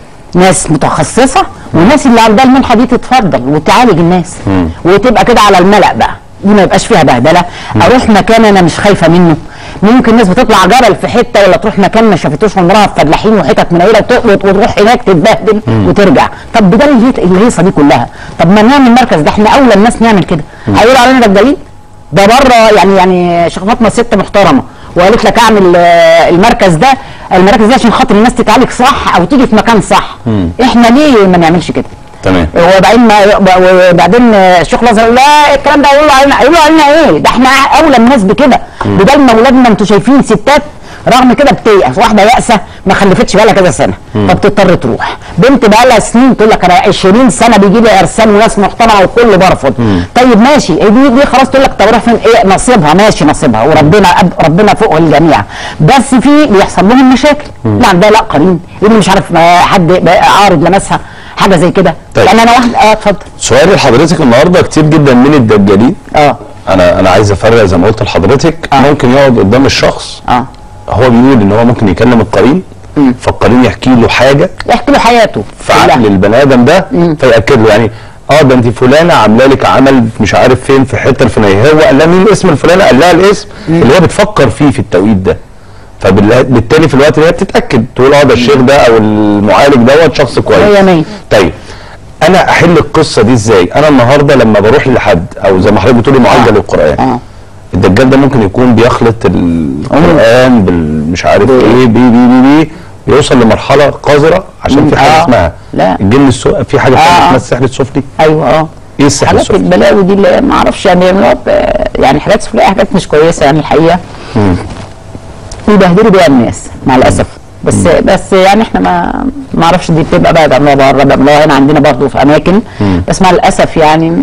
Speaker 3: ناس متخصصه والناس اللي عندها المنحه دي تتفضل وتعالج الناس وتبقى كده على الملأ بقى دي ما يبقاش فيها بهدله اروح مكان انا مش خايفه منه ممكن ناس بتطلع جبل في حته ولا تروح مكان ما شافتوش عمرها في فلاحين وحتت منيله وت- وت- وتروح هناك تتبهدل وترجع طب بدل الهي- الهيصه دي كلها طب ما نعمل مركز ده احنا اولى الناس نعمل كده هيقولوا علينا دجالين ده بره يعني يعني شيخ فاطمه ست محترمه وقالت لك اعمل آه، المركز ده المراكز دي عشان خاطر الناس تتعالج صح او تيجي في مكان صح احنا ليه ما نعملش كده
Speaker 1: تمام
Speaker 3: وبعدين ما وبعدين الشيخ الازهر لا الكلام ده هيقولوا علينا هيقولوا علينا ايه ده احنا اولى الناس بكده بدل ما اولادنا انتوا شايفين ستات رغم كده بتيأس واحده يأسه ما خلفتش بقى لها كذا سنه فبتضطر تروح بنت بقى لها سنين تقول لك انا 20 سنه بيجي لي ارسال وناس محترمه والكل برفض طيب ماشي إيه دي دي خلاص تقول لك طب اروح فين ايه نصيبها ماشي نصيبها وربنا ربنا فوق الجميع بس في بيحصل لهم مشاكل لا عندها لا قرين اللي مش عارف ما حد بقى عارض لمسها حاجه زي كده
Speaker 1: طيب.
Speaker 3: لان انا واحد اه اتفضل
Speaker 1: سؤالي لحضرتك النهارده كتير جدا من الدجالين
Speaker 3: اه
Speaker 1: انا انا عايز افرق زي ما قلت لحضرتك
Speaker 3: آه.
Speaker 1: ممكن يقعد قدام الشخص
Speaker 3: اه
Speaker 1: هو بيقول ان هو ممكن يكلم القرين فالقرين يحكي له حاجه
Speaker 3: يحكي له حياته
Speaker 1: في عقل
Speaker 3: كلها.
Speaker 1: البني ادم ده فياكد له يعني اه ده انت فلانه عامله لك عمل مش عارف فين في الحته الفلانيه هو قال لها مين اسم الفلانه قال لها الاسم اللي هي بتفكر فيه في التوقيت ده فبالتالي في الوقت اللي هي بتتاكد تقول اه ده الشيخ ده او المعالج دوت شخص كويس
Speaker 3: مية مية.
Speaker 1: طيب انا احل القصه دي ازاي انا النهارده لما بروح لحد او زي ما حضرتك بتقولي معالجه
Speaker 3: آه.
Speaker 1: للقران
Speaker 3: اه
Speaker 1: الدجال ده ممكن يكون بيخلط القران بالمش عارف ايه بي بي بي بي بيوصل لمرحله قذره عشان في حاجه
Speaker 3: آه.
Speaker 1: اسمها
Speaker 3: لا.
Speaker 1: الجن السو... في حاجه
Speaker 3: آه.
Speaker 1: اسمها السحر السفلي
Speaker 3: ايوه اه
Speaker 1: ايه السحر
Speaker 3: حاجات
Speaker 1: السفلي؟
Speaker 3: البلاوي دي اللي ما اعرفش يعني بيعملوها ب- يعني حاجات سفليه حاجات مش كويسه يعني الحقيقه بيبهدلوا بيها الناس مع الاسف بس بس يعني احنا ما ما اعرفش دي بتبقى بقى بيعملوها بره بيعملوها هنا عندنا برضه في اماكن بس مع الاسف يعني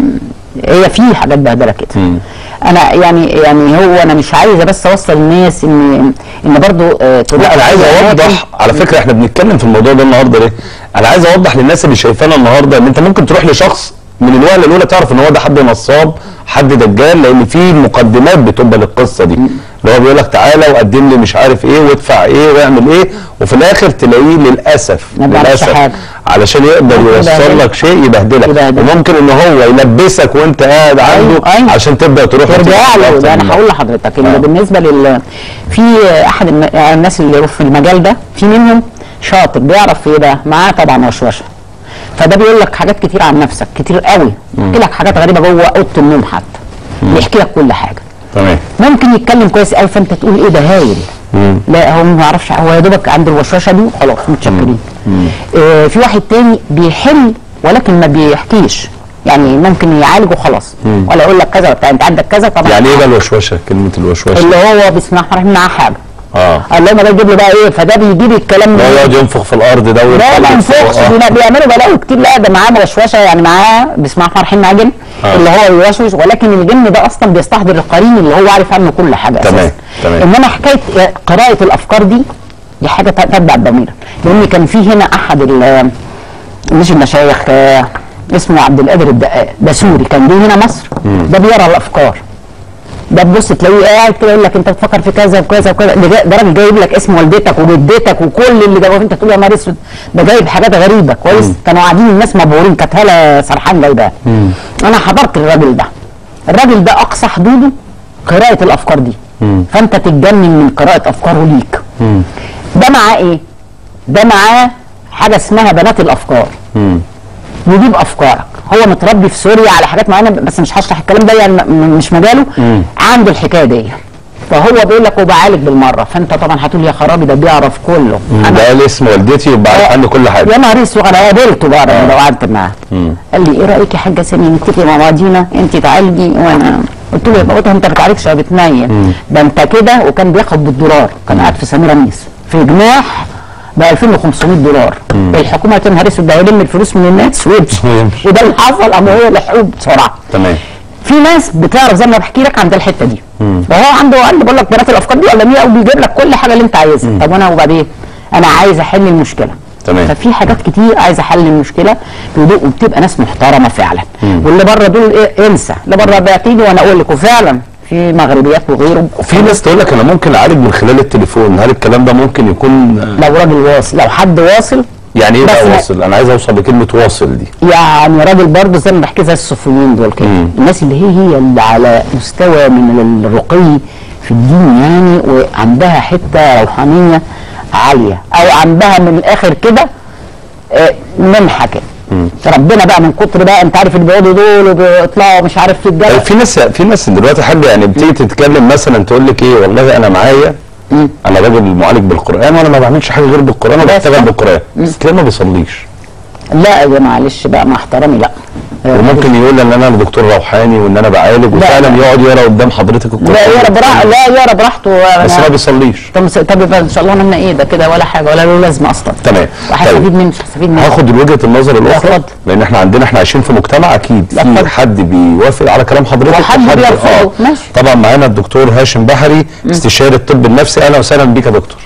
Speaker 3: هي في حاجات بهدله كده انا يعني يعني هو انا مش عايزه بس اوصل الناس ان ان برضه آه، تروح
Speaker 1: لا انا عايز
Speaker 3: أي أماكن.
Speaker 1: اوضح على فكره احنا بنتكلم في الموضوع ده النهارده ليه؟ انا عايز اوضح للناس اللي شايفانا النهارده ان انت ممكن تروح لشخص من الوهله الاولى تعرف ان هو ده حد نصاب حد دجال لان في مقدمات بتبقى للقصه دي اللي هو بيقول لك تعالى وقدم لي مش عارف ايه وادفع ايه واعمل ايه وفي الاخر تلاقيه للاسف
Speaker 3: ما بيعرفش
Speaker 1: للاسف
Speaker 3: حاجة.
Speaker 1: علشان يقدر
Speaker 3: ممكن
Speaker 1: يوصل
Speaker 3: يبهدلك.
Speaker 1: لك شيء يبهدلك
Speaker 3: يبهدلك.
Speaker 1: وممكن ان هو يلبسك وانت قاعد عنده
Speaker 3: أيوة.
Speaker 1: عشان تبدا تروح
Speaker 3: ترجع له
Speaker 1: وتبقى
Speaker 3: ده انا
Speaker 1: أكتر
Speaker 3: هقول
Speaker 1: من-
Speaker 3: لحضرتك ان
Speaker 1: آه.
Speaker 3: بالنسبه لل في احد الم- الناس اللي في المجال ده في منهم شاطر بيعرف في ايه بقى معاه طبعا وشوشه فده بيقول لك حاجات كتير عن نفسك كتير قوي يحكي لك حاجات غريبه جوه اوضه النوم حتى بيحكي لك كل حاجه
Speaker 1: تمام
Speaker 3: ممكن يتكلم كويس قوي فانت تقول ايه ده هايل لا هو ما يعرفش هو يا دوبك عند الوشوشه دي وخلاص متشكرين آه في واحد تاني بيحل ولكن ما بيحكيش يعني ممكن يعالج وخلاص ولا يقول لك كذا وبتاع انت عندك كذا طبعا
Speaker 1: يعني ايه بقى الوشوشه كلمه الوشوشه
Speaker 3: اللي هو بسم الله الرحمن الرحيم معاه حاجه
Speaker 1: اه
Speaker 3: اللي هم ده يجيب له بقى ايه فده بيجيب الكلام
Speaker 1: اللي هو
Speaker 3: من
Speaker 1: يقعد ينفخ في الارض ده
Speaker 3: لا ما
Speaker 1: ويتحرك
Speaker 3: ينفخش
Speaker 1: فوق. آه.
Speaker 3: بينا- بيعملوا بلاوي كتير لا ده معاه وشوشه يعني معاه بسم الله الرحمن الرحيم معاه جن
Speaker 1: آه.
Speaker 3: اللي هو يوشوش ولكن الجن ده اصلا بيستحضر القرين اللي هو عارف عنه كل حاجه
Speaker 1: تمام،
Speaker 3: اساسا
Speaker 1: تمام.
Speaker 3: انما حكايه قراءه الافكار دي دي حاجه تتبع الضمير لان كان في هنا احد ال- مش المشايخ آه، اسمه عبد القادر الدقاق ده سوري كان جه هنا مصر ده بيقرا الافكار ده تبص تلاقيه قاعد كده يقول لك انت بتفكر في كذا وكذا وكذا ده, جاي- ده راجل جايب لك اسم والدتك وجدتك وكل اللي جابه انت تقول يا نهار اسود ده جايب حاجات غريبه كويس كانوا قاعدين الناس مبهورين كانت هاله سرحان جايباها انا حضرت الراجل ده الراجل ده اقصى حدوده قراءه الافكار دي فانت تتجنن من قراءه افكاره ليك ده معاه ايه؟ ده معاه حاجه اسمها بنات الافكار يجيب افكارك هو متربي في سوريا على حاجات معينه بس مش هشرح الكلام ده يعني م- مش مجاله عنده الحكايه دي فهو بيقول لك وبعالج بالمره فانت طبعا هتقول يا خرابي ده بيعرف كله
Speaker 1: ده لي اسم والدتي وبعرف
Speaker 3: آه.
Speaker 1: عنه كل حاجه
Speaker 3: يا نهار اسود انا قابلته بقى لو قعدت معاه قال لي ايه رايك يا حاجه ساميه نتفق مع بعضينا انت تعالجي وانا قلت له يا بابا انت ما بتعالجش يا بتنيم ده انت كده وكان بياخد بالدولار كان قاعد في سميره ميس في جناح ب 2500 دولار الحكومه يا نهار اسود ده هيلم الفلوس من الناس ويمشي
Speaker 1: ويمشي.
Speaker 3: وده اللي حصل قام هو لحقوه بسرعه
Speaker 1: تمام
Speaker 3: في ناس بتعرف زي ما بحكي لك عند الحته دي وهو عنده عنده بقول لك بنات الافكار دي عالميه وبيجيب لك كل حاجه اللي انت عايزها طب وانا وبعدين انا عايز احل المشكله
Speaker 1: تمام.
Speaker 3: ففي حاجات كتير عايز احل المشكله بهدوء وبتبقى ناس محترمه فعلا واللي بره دول إيه انسى اللي بره بعتيلي وانا اقول لك وفعلا في مغربيات وغيره
Speaker 1: في ناس تقول لك انا ممكن اعالج من خلال التليفون هل الكلام ده ممكن يكون
Speaker 3: لو راجل واصل لو حد واصل
Speaker 1: يعني ايه
Speaker 3: بس
Speaker 1: بقى
Speaker 3: ما-
Speaker 1: واصل انا عايز اوصل لكلمه واصل دي
Speaker 3: يعني راجل برضه زي ما بحكي زي الصوفيين دول كده الناس اللي هي هي اللي على مستوى من الرقي في الدين يعني وعندها حته روحانيه عاليه او عندها من الاخر كده آه، منحه كده ربنا بقى من كتر بقى انت عارف اللي بيقعدوا دول وبيطلعوا مش عارف في
Speaker 1: طيب
Speaker 3: الجبل
Speaker 1: في ناس في ناس دلوقتي حاجه يعني بتيجي تتكلم مثلا تقول لك ايه والله انا معايا انا راجل معالج بالقران وانا ما بعملش حاجه غير بالقران
Speaker 3: بس.
Speaker 1: وبشتغل بالقران بس تلاقيه ما بيصليش
Speaker 3: لا يا معلش بقى مع احترامي لا
Speaker 1: وممكن يقول ان انا دكتور روحاني وان انا بعالج وفعلا يقعد يقرا قدام حضرتك القران
Speaker 3: لا يقرا براحته لا يقرا براحته
Speaker 1: بس
Speaker 3: أنا-
Speaker 1: ما بيصليش
Speaker 3: طب طب يبقى ان شاء الله عملنا ايه ده كده ولا حاجه ولا له لازمه اصلا
Speaker 1: تمام
Speaker 3: وهستفيد منه مش هستفيد منه
Speaker 1: هاخد وجهه النظر الاخرى
Speaker 3: اتفضل.
Speaker 1: لان احنا عندنا احنا عايشين في مجتمع اكيد
Speaker 3: لا،
Speaker 1: في
Speaker 3: اتفضل.
Speaker 1: حد بيوافق على كلام حضرتك
Speaker 3: وحد بيرفضه. ماشي.
Speaker 1: طبعا معانا الدكتور هاشم بحري استشاري الطب النفسي اهلا وسهلا بيك يا دكتور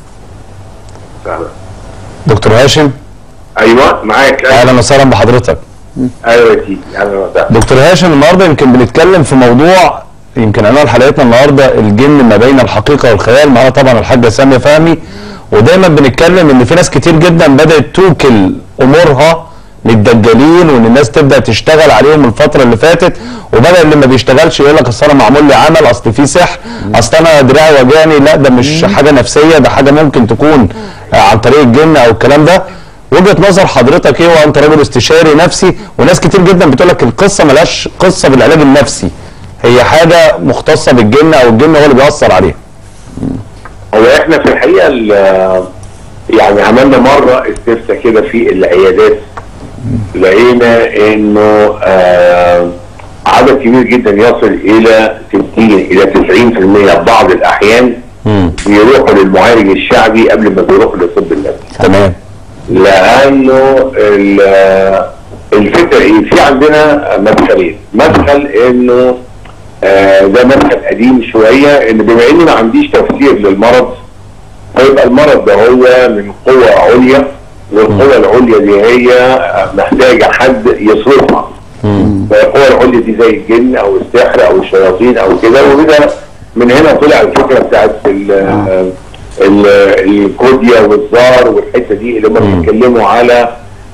Speaker 1: دكتور هاشم
Speaker 4: ايوه معاك
Speaker 1: اهلا وسهلا بحضرتك
Speaker 4: ايوه يا سيدي اهلا وسهلا
Speaker 1: دكتور هاشم النهارده يمكن بنتكلم في موضوع يمكن عنوان حلقتنا النهارده الجن ما بين الحقيقه والخيال معانا طبعا الحاجه ساميه فهمي ودايما بنتكلم ان في ناس كتير جدا بدات توكل امورها للدجالين وان الناس تبدا تشتغل عليهم الفتره اللي فاتت وبدا اللي ما بيشتغلش يقول لك اصل انا معمول لي عمل اصل في سحر اصل انا دراعي وجعني لا ده مش حاجه نفسيه ده حاجه ممكن تكون آه، عن طريق الجن او الكلام ده وجهه نظر حضرتك ايه وانت راجل استشاري نفسي وناس كتير جدا بتقول لك القصه ملهاش قصه بالعلاج النفسي هي حاجه مختصه بالجن او الجن هو اللي بيأثر عليها
Speaker 4: هو احنا في الحقيقه ال- يعني عملنا مره استفتاء كده في العيادات لقينا انه آه عدد كبير جدا يصل الى 60 الى 90% بعض الاحيان بيروحوا للمعالج الشعبي قبل ما بيروحوا للطب النفسي
Speaker 1: تمام
Speaker 4: لانه ال- الفكره ايه في عندنا مدخلين مدخل انه آه ده مدخل قديم شويه ان بما اني ما عنديش تفسير للمرض فيبقى المرض ده هو من قوه عليا والقوه العليا دي هي آه، محتاجه حد يصرفها فالقوه العليا دي زي الجن او السحر او الشياطين او كده وكده من هنا طلع الفكره بتاعت ال- ال- الكوديا والزار والحته دي اللي هم بيتكلموا على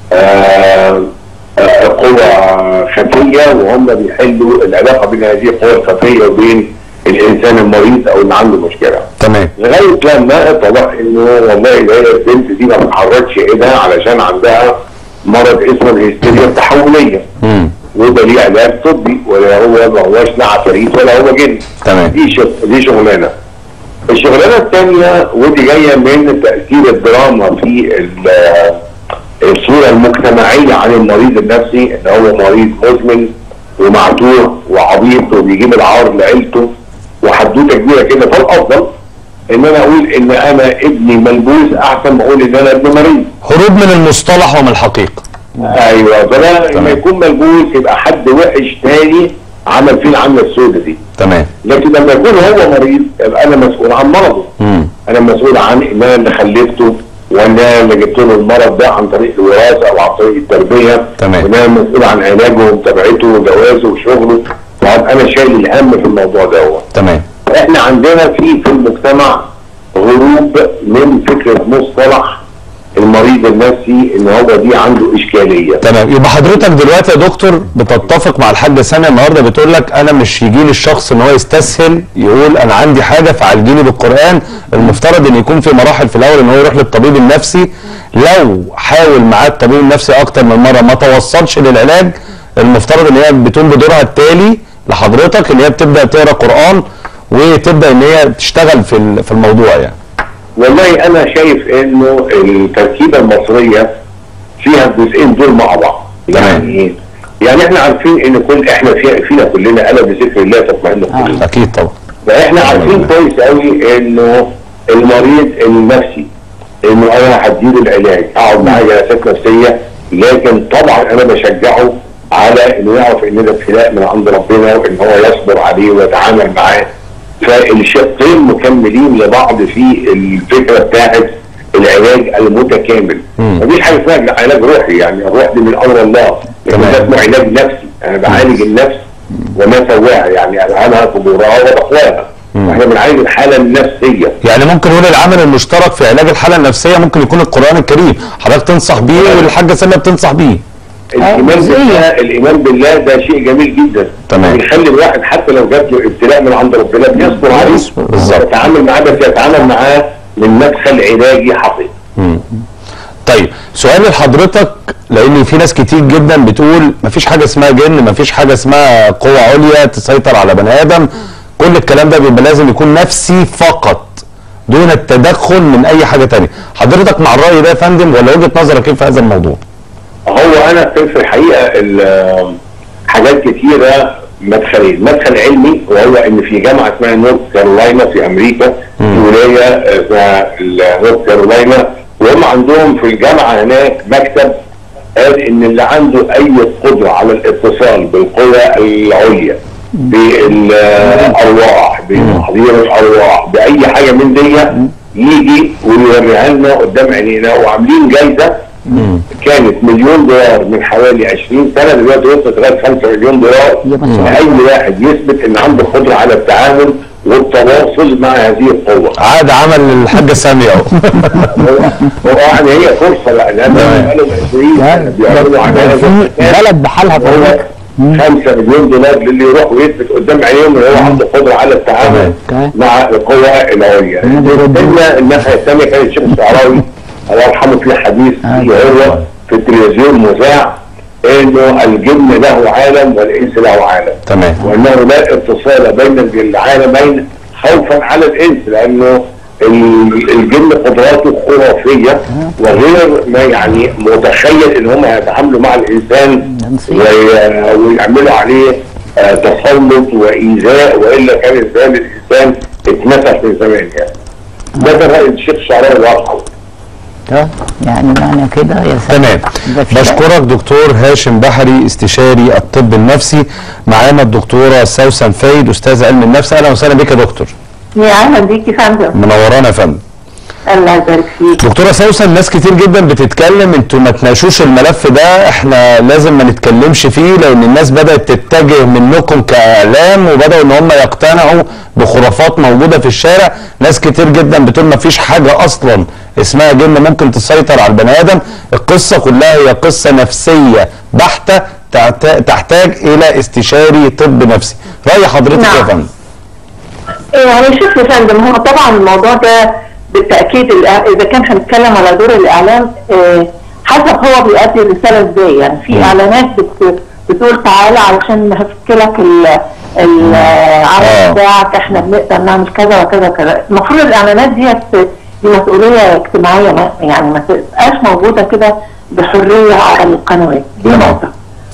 Speaker 4: آه، آه، قوى خفيه وهم بيحلوا العلاقه بين هذه القوى الخفيه وبين الانسان المريض او اللي عنده مشكله.
Speaker 3: تمام
Speaker 4: لغايه لما اتضح انه والله ده هي البنت دي ما بتحركش ايدها علشان عندها مرض اسمه الهستيريا التحوليه.
Speaker 1: مم.
Speaker 4: وده ليه علاج طبي ولا هو ما هوش لا عفاريت ولا هو جن.
Speaker 1: تمام.
Speaker 4: دي شغ- دي شغلانه. الشغلانه الثانيه ودي جايه من تاثير الدراما في ال- الصوره المجتمعيه عن المريض النفسي ان هو مريض مزمن ومعتوه وعبيط وبيجيب العار لعيلته وحدوته كبيره كده فالافضل ان انا اقول ان انا ابني ملبوس احسن ما اقول ان انا ابني مريض.
Speaker 1: هروب من المصطلح ومن الحقيقه
Speaker 4: ايوه فانا لما يكون ملبوس يبقى حد وحش تاني عمل فيه العمله السوداء دي.
Speaker 1: تمام
Speaker 4: لكن لما يكون هو مريض يبقى انا مسؤول عن مرضه
Speaker 1: مم.
Speaker 4: انا مسؤول عن ان انا اللي خلفته وان انا اللي جبت له المرض ده عن طريق الوراثه او عن طريق التربيه
Speaker 1: تمام.
Speaker 4: وان انا مسؤول عن علاجه ومتابعته وجوازه وشغله وابقى انا شايل الهم في الموضوع ده
Speaker 1: تمام
Speaker 4: احنا عندنا في في المجتمع غروب من فكره مصطلح المريض النفسي ان هو دي عنده اشكاليه
Speaker 1: تمام يبقى حضرتك دلوقتي يا دكتور بتتفق مع الحاجه ساميه النهارده بتقول لك انا مش يجي لي الشخص ان هو يستسهل يقول انا عندي حاجه فعالجيني بالقران المفترض ان يكون في مراحل في الاول ان هو يروح للطبيب النفسي لو حاول معاه الطبيب النفسي اكتر من مره ما توصلش للعلاج المفترض ان هي بتقوم بدورها التالي لحضرتك ان هي بتبدا تقرا قران وتبدا ان هي تشتغل في ال- في الموضوع يعني
Speaker 4: والله انا شايف انه التركيبه المصريه فيها الجزئين دول مع بعض
Speaker 1: تمام.
Speaker 4: يعني ايه؟ يعني احنا عارفين ان كل احنا فيها فينا كلنا الا بذكر الله تطمئن القلوب
Speaker 1: اكيد طبعا
Speaker 4: فاحنا عارفين كويس قوي انه المريض النفسي انه انا هديله العلاج اقعد معاه جلسات نفسيه لكن طبعا انا بشجعه على انه يعرف ان ده ابتلاء من عند ربنا وان هو يصبر عليه ويتعامل معاه فالشقين مكملين لبعض في الفكره بتاعت العلاج المتكامل مفيش حاجه اسمها علاج روحي يعني الروح دي من امر الله لكن
Speaker 1: تمام.
Speaker 4: ده اسمه علاج نفسي انا بعالج النفس وما سواها يعني الهمها فجورها وتقواها احنا بنعالج الحاله النفسيه
Speaker 1: يعني ممكن نقول العامل المشترك في علاج الحاله النفسيه ممكن يكون القران الكريم حضرتك تنصح بيه والحاجه سلمى بتنصح بيه
Speaker 4: الايمان
Speaker 3: جزئية.
Speaker 4: بالله الايمان بالله ده شيء جميل جدا
Speaker 1: تمام.
Speaker 4: بيخلي الواحد حتى لو جات له ابتلاء من عند ربنا بيصبر عليه
Speaker 1: بيصبر، بالظبط.
Speaker 4: يتعامل معاه بس يتعامل معاه من مدخل علاجي حقيقي
Speaker 1: طيب سؤال لحضرتك لان في ناس كتير جدا بتقول مفيش حاجه اسمها جن مفيش حاجه اسمها قوه عليا تسيطر على بني ادم كل الكلام ده بيبقى لازم يكون نفسي فقط دون التدخل من اي حاجه تانية حضرتك مع الراي ده يا فندم ولا وجهه نظرك ايه في هذا الموضوع
Speaker 4: هو انا في في الحقيقه ال- حاجات كتيره مدخلين مدخل علمي وهو ان في جامعه اسمها نورث كارولاينا في امريكا في ولايه اسمها ال- نورث كارولاينا وهم عندهم في الجامعه هناك مكتب قال ان اللي عنده اي قدره على الاتصال بالقوى العليا بالارواح بتحضير الارواح باي حاجه من دي يجي ويوريها لنا قدام عينينا وعاملين جايزه كانت مليون دولار من حوالي 20 سنه دلوقتي وصلت لغايه 5 مليون دولار
Speaker 3: يا ما شاء الله.
Speaker 4: لاي واحد يثبت ان عنده قدره على التعامل والتواصل مع هذه القوه.
Speaker 1: عاد عمل الحاجه ساميه اهو
Speaker 4: هو يعني هي فرصه لا لان
Speaker 1: تمام.
Speaker 4: بقالهم 20 سنه بيعملوا على
Speaker 3: ده
Speaker 4: هذا
Speaker 3: في
Speaker 4: الأساس.
Speaker 3: بلد بحالها في
Speaker 4: هو
Speaker 3: أمريكا.
Speaker 4: 5 مليون دولار للي يروح ويثبت قدام عينيهم ان هو عنده قدره على التعامل
Speaker 3: تمام.
Speaker 4: مع القوى العليا. بالنسبه الناحيه الثانيه كان الشيخ الشعراوي الله يرحمه في حديث فيه هو في التلفزيون مذاع انه الجن له عالم والانس له عالم.
Speaker 1: تمام
Speaker 4: وانه لا اتصال بين العالمين خوفا على الانس لانه ال- الجن قدراته خرافيه وغير ما يعني متخيل ان هم يتعاملوا مع الانسان وي- ويعملوا عليه آه، تسلط وايذاء والا كان الانسان الانسان اتنسف من زمان يعني. ده ده راي الشيخ الشعراوي الله يرحمه.
Speaker 3: ده يعني معنى كده يا سلام
Speaker 1: تمام
Speaker 3: ده في-
Speaker 1: بشكرك دكتور هاشم بحري استشاري الطب النفسي معانا الدكتوره سوسن فايد استاذ علم النفس اهلا وسهلا بك يا دكتور
Speaker 5: يا اهلا بيك يا فندم
Speaker 1: منورانا يا فندم
Speaker 5: الله يبارك فيك
Speaker 1: دكتوره سوسن ناس كتير جدا بتتكلم انتوا ما تناقشوش الملف ده احنا لازم ما نتكلمش فيه لان الناس بدات تتجه منكم كاعلام وبداوا ان هم يقتنعوا بخرافات موجوده في الشارع ناس كتير جدا بتقول ما فيش حاجه اصلا اسمها جن ممكن تسيطر على البني ادم القصه كلها هي قصه نفسيه بحته تعت- تحتاج الى استشاري طب نفسي راي حضرتك يا
Speaker 5: نعم.
Speaker 1: فندم
Speaker 5: يعني شوف يا فندم هو طبعا الموضوع ده بالتاكيد الإع- اذا كان هنتكلم على دور الاعلام آه، حسب هو بيؤدي الرساله ازاي يعني في اعلانات بت بتقول تعالى علشان نفك لك ال-
Speaker 1: آه.
Speaker 5: العمل بتاعك احنا بنقدر نعمل كذا وكذا وكذا المفروض الاعلانات ديت دي مسؤوليه اجتماعيه ما- يعني ما تبقاش موجوده كده بحريه على القنوات دي نقطه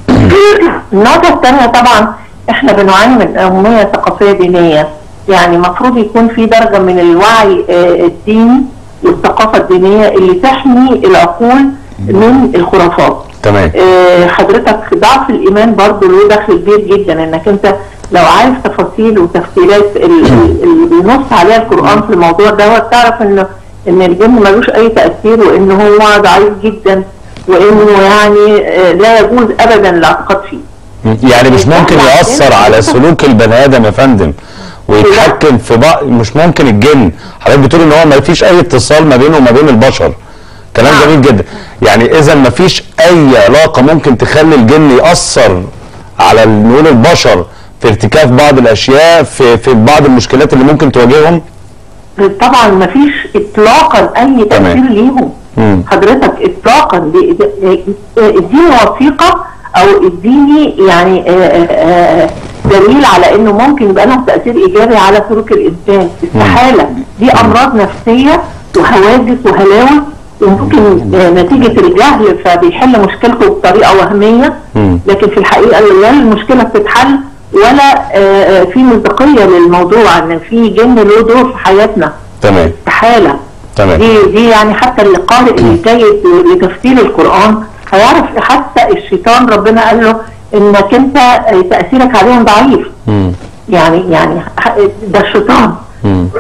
Speaker 5: النقطة الثانية طبعا احنا بنعاني من أمية ثقافية دينية يعني المفروض يكون في درجة من الوعي آه، الديني والثقافة الدينية اللي تحمي العقول من الخرافات
Speaker 1: تمام
Speaker 5: آه، حضرتك ضعف الإيمان برضه له دخل كبير جدا انك انت لو عارف تفاصيل وتفسيرات ال- ال- اللي بينص عليها القرآن في الموضوع ده تعرف انه ان الجن ملوش اي تأثير وان هو ضعيف جدا وانه يعني آه، لا يجوز ابدا الاعتقاد فيه
Speaker 1: يعني مش ممكن يأثر على سلوك البني آدم يا فندم ويتحكم في بعض مش ممكن الجن حضرتك بتقول ان هو ما فيش اي اتصال ما بينه وما بين البشر كلام
Speaker 5: نعم.
Speaker 1: جميل جدا يعني اذا ما فيش اي علاقه ممكن تخلي الجن يأثر على ال- نقول البشر في ارتكاف بعض الاشياء في في بعض المشكلات اللي ممكن تواجههم
Speaker 5: طبعا ما فيش اطلاقا اي تاثير
Speaker 1: تمام.
Speaker 5: ليهم
Speaker 1: مم.
Speaker 5: حضرتك اطلاقا دي- دي- اديني وثيقه او اديني يعني آه، آه، آه، دليل على انه ممكن يبقى لهم تاثير ايجابي على سلوك الانسان استحاله دي امراض نفسيه وهواجس وهلاوس وممكن آه، نتيجه الجهل فبيحل مشكلته بطريقه وهميه
Speaker 1: مم.
Speaker 5: لكن في الحقيقه لا المشكله بتتحل ولا آه، آه، في مصداقيه للموضوع ان في جن له دور في حياتنا
Speaker 1: تمام
Speaker 5: استحاله
Speaker 1: تمام
Speaker 5: دي دي يعني حتى اللي قارئ الجيد لتفسير القرآن هيعرف حتى الشيطان ربنا قال له انك انت تأثيرك عليهم ضعيف
Speaker 1: مم.
Speaker 5: يعني يعني ده الشيطان
Speaker 1: مم.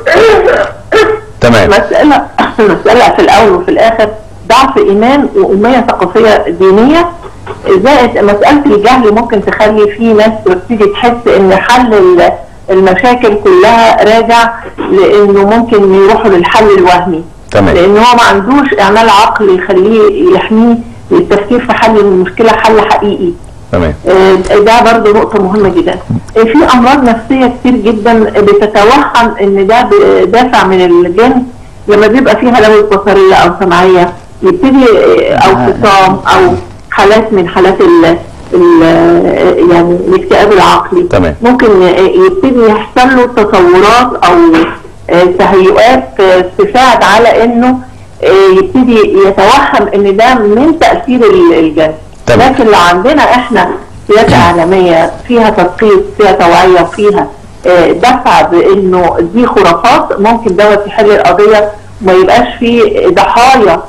Speaker 1: تمام
Speaker 5: مسألة مسألة في الأول وفي الآخر ضعف إيمان وأمية ثقافية دينية زائد مسألة الجهل ممكن تخلي في ناس تبتدي تحس إن حل ال- المشاكل كلها راجع لأنه ممكن يروحوا للحل الوهمي
Speaker 1: تمام
Speaker 5: لأن هو ما عندوش إعمال عقل يخليه يحميه للتفكير في حل المشكلة حل حقيقي
Speaker 1: تمام
Speaker 5: آه، ده برضه نقطة مهمة جدا آه، في أمراض نفسية كتير جدا بتتوهم إن ده ب- دافع من الجن لما بيبقى فيه هلاوس بصرية أو سمعية يبتدي آه، أو خصام أو حالات من حالات ال ال- يعني الاكتئاب العقلي
Speaker 1: تمام.
Speaker 5: ممكن آه، يبتدي يحصل له تصورات أو آه، تهيؤات آه، تساعد على إنه آه، يبتدي يتوهم إن ده من تأثير ال- الجن
Speaker 1: تمام.
Speaker 5: لكن لو عندنا احنا سياسه اعلاميه فيها تثقيف فيها توعيه وفيها آه، دفع بانه دي خرافات ممكن دوت يحل القضيه وما يبقاش في ضحايا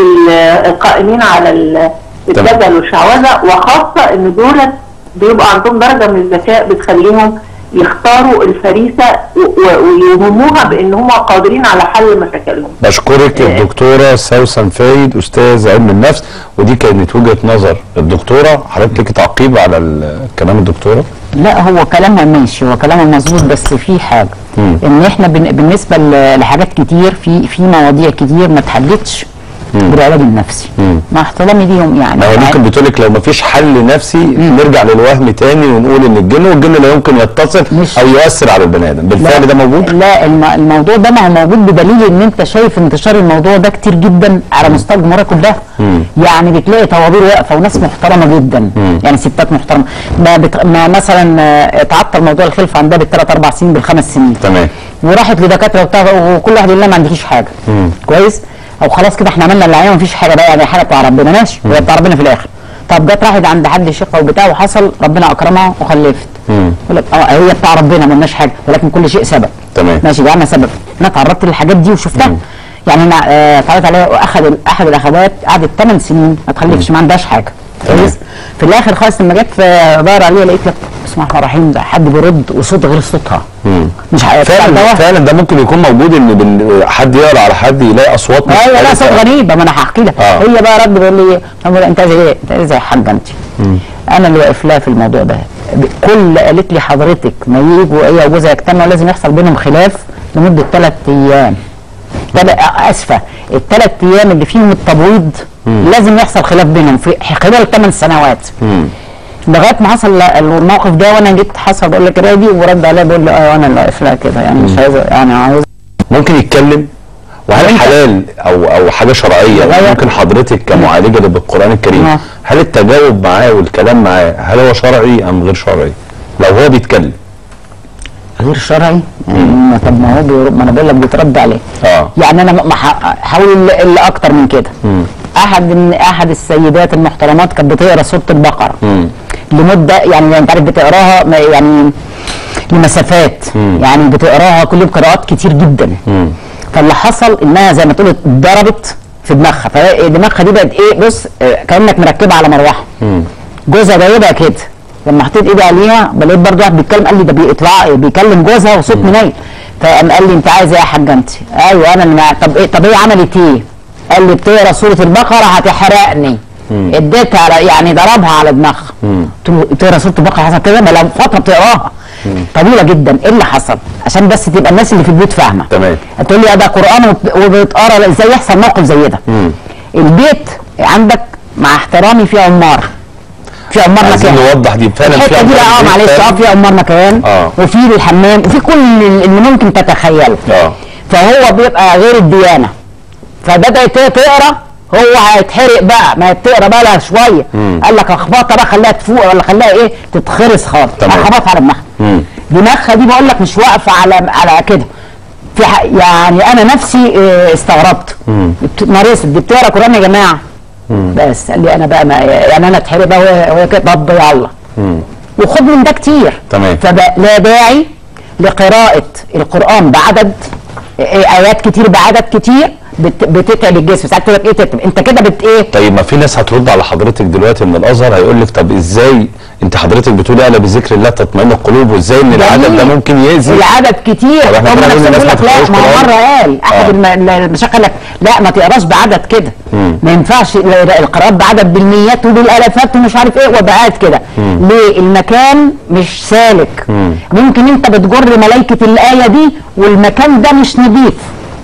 Speaker 5: للقائمين على ال-
Speaker 1: تمام.
Speaker 5: الدجل والشعوذه وخاصه ان دولت بيبقى عندهم درجه من الذكاء بتخليهم يختاروا الفريسه و- و- ويوهموها بان هم قادرين على حل مشاكلهم.
Speaker 1: بشكرك
Speaker 5: إيه.
Speaker 1: الدكتوره سوسن فايد استاذ علم النفس ودي كانت وجهه نظر الدكتوره حضرتك ليكي تعقيب على ال- كلام الدكتوره
Speaker 3: لا هو كلامها ماشي هو كلامها مظبوط بس في حاجه
Speaker 1: مم.
Speaker 3: ان احنا بن- بالنسبه ل- لحاجات كتير في في مواضيع كتير ما اتحلتش بالعلاج النفسي
Speaker 1: مم.
Speaker 3: مع احترامي ليهم يعني
Speaker 1: ما هو ممكن بتقولك لو ما فيش حل نفسي نرجع للوهم تاني ونقول ان الجن والجن لا يمكن يتصل
Speaker 3: مش-
Speaker 1: او يؤثر على البني ادم بالفعل ده موجود
Speaker 3: لا الم- الموضوع ده ما هو موجود بدليل ان انت شايف انتشار الموضوع ده كتير جدا على مستوى الجمهوريه كلها
Speaker 1: مم.
Speaker 3: يعني بتلاقي طوابير واقفه وناس محترمه جدا
Speaker 1: مم.
Speaker 3: يعني ستات محترمه ما, بت... ما مثلا آه، اتعطل موضوع الخلفه عندها بالثلاث اربع سنين بالخمس سنين
Speaker 1: تمام
Speaker 3: وراحت لدكاتره وبتاع وكل واحد يقول لها ما عندكيش حاجه
Speaker 1: مم.
Speaker 3: كويس او خلاص كده احنا عملنا اللي علينا مفيش حاجه بقى يعني حاجه بتاع ربنا ماشي هي بتاع ربنا في الاخر طب جت راحت عند حد شيخ او بتاع وحصل ربنا اكرمها وخلفت
Speaker 1: مم.
Speaker 3: يقول لك اه هي بتاع ربنا ما لناش حاجه ولكن كل شيء سبب
Speaker 1: تمام.
Speaker 3: ماشي جعلنا سبب انا تعرضت للحاجات دي وشفتها يعني انا آه، اتعرضت عليها واخد احد الاخوات قعدت 8 سنين ما تخلفش ما عندهاش حاجه كويس في الاخر خالص لما جت بدور عليها لقيت لك بسم الله الرحمن الرحيم ده حد بيرد وصوت غير صوتها
Speaker 1: مم.
Speaker 3: مش ح- بتاع
Speaker 1: فعلا
Speaker 3: الدواء.
Speaker 1: فعلا ده ممكن يكون موجود ان بن- حد يقرا على حد يلاقي اصوات
Speaker 3: ايوه لا صوت
Speaker 1: مختلفة.
Speaker 3: غريبه ما انا هحكي لك
Speaker 1: آه.
Speaker 3: هي بقى رد بيقول لي طب انت زي ايه؟ انت زي حاجه انت انا اللي واقف لها في الموضوع ده كل قالت لي حضرتك ما يجوا هي وجوزها يجتمعوا لازم يحصل بينهم خلاف لمده ثلاث ايام تل... اسفه الثلاث ايام اللي فيهم التبويض لازم يحصل خلاف بينهم في خلال ثمان سنوات
Speaker 1: مم.
Speaker 3: لغايه ما حصل الموقف ده وانا جيت حصل بقول لك راضي ورد عليا بيقول لي اه انا اللي واقف لها كده يعني مش عايز يعني عايز
Speaker 1: ممكن يتكلم وهل
Speaker 3: وأنت-
Speaker 1: حلال او او حاجه شرعيه
Speaker 3: غير-
Speaker 1: ممكن حضرتك كمعالجه بالقران الكريم
Speaker 3: آه.
Speaker 1: هل التجاوب معاه والكلام معاه هل هو شرعي ام غير شرعي لو هو بيتكلم
Speaker 3: غير شرعي يعني ما- طب ما هو بيرد ما انا بقول لك بيترد عليه
Speaker 1: اه
Speaker 3: يعني انا ما ح- هحاول اللي اكتر من كده احد من احد السيدات المحترمات كانت بتقرا سوره البقره
Speaker 1: مم.
Speaker 3: لمده يعني انت عارف بتقراها ما- يعني لمسافات يعني بتقراها كل يوم قراءات كتير جدا فاللي حصل انها زي ما تقول اتضربت في دماغها فدماغها دي بقت ايه بص آه، كانك مركبها على مروحه جوزها جايبها كده لما حطيت ايدي عليها بلاقيت برضه واحد بيتكلم قال لي ده بيطلع بيكلم جوزها وصوت منيل فقام قال لي انت عايز ايه يا حاجه انت؟ ايوه انا اللي مع- طب ايه طب هي عملت ايه؟ قال لي بتقرا سوره البقره هتحرقني اديتها على- يعني ضربها على دماغها قلت له بتقرا سوره البقره حصل كده بقى لها فتره بتقراها طويله جدا ايه اللي حصل؟ عشان بس تبقى الناس اللي في البيت فاهمه
Speaker 1: تمام.
Speaker 3: هتقول لي ده قران وبت- وبتقرا ازاي يحصل موقف زي ده؟ البيت عندك مع احترامي فيه عمار في عمار
Speaker 1: عايزين
Speaker 3: مكان
Speaker 1: نوضح دي فعلا في
Speaker 3: الحته دي
Speaker 1: عمار
Speaker 3: اه
Speaker 1: البيت
Speaker 3: معلش
Speaker 1: فعلا.
Speaker 3: اه في عمار مكان
Speaker 1: آه.
Speaker 3: وفي الحمام وفي كل اللي ممكن تتخيله
Speaker 1: اه
Speaker 3: فهو بيبقى غير الديانه فبدات هي تقرا هو هيتحرق بقى ما تقرا بقى لها شويه قال لك اخبطها بقى خليها تفوق ولا خليها ايه تتخرس خالص
Speaker 1: تمام.
Speaker 3: اخبطها على دماغها
Speaker 1: مم.
Speaker 3: دماغها دي بقول لك مش واقفه على على كده في ح- يعني انا نفسي آه، استغربت بت- مريض دي بتقرا قران يا جماعه بس قال لي انا بقى ما يعني انا اتحرق بقى وهي وهي كده طب يا الله وخد من ده كتير
Speaker 1: تمام.
Speaker 3: فلا داعي لقراءة القرآن بعدد إيه، آيات كتير بعدد كتير بت- بتتعب الجسم ساعات تقول لك ايه تتعب انت كده بت ايه
Speaker 1: طيب ما في ناس هترد على حضرتك دلوقتي من الازهر هيقول لك طب ازاي انت حضرتك بتقولي الا بذكر الله تطمئن القلوب وازاي ان العدد
Speaker 3: جميل.
Speaker 1: ده ممكن يأذي
Speaker 3: العدد كتير
Speaker 1: طب احنا
Speaker 3: هم
Speaker 1: كده
Speaker 3: نفسهم
Speaker 1: قلنا
Speaker 3: يقول
Speaker 1: الناس
Speaker 3: لك
Speaker 1: ما
Speaker 3: لا
Speaker 1: تقراش
Speaker 3: ما هو
Speaker 1: قرآن.
Speaker 3: مره قال احد
Speaker 1: آه.
Speaker 3: الم- المشايخ قال لك لا ما تقراش بعدد كده ما ينفعش القراءات بعدد بالميات وبالالافات ومش عارف ايه وابقى قاعد كده ليه المكان مش سالك ممكن انت بتجر ملائكه الايه دي والمكان ده مش نظيف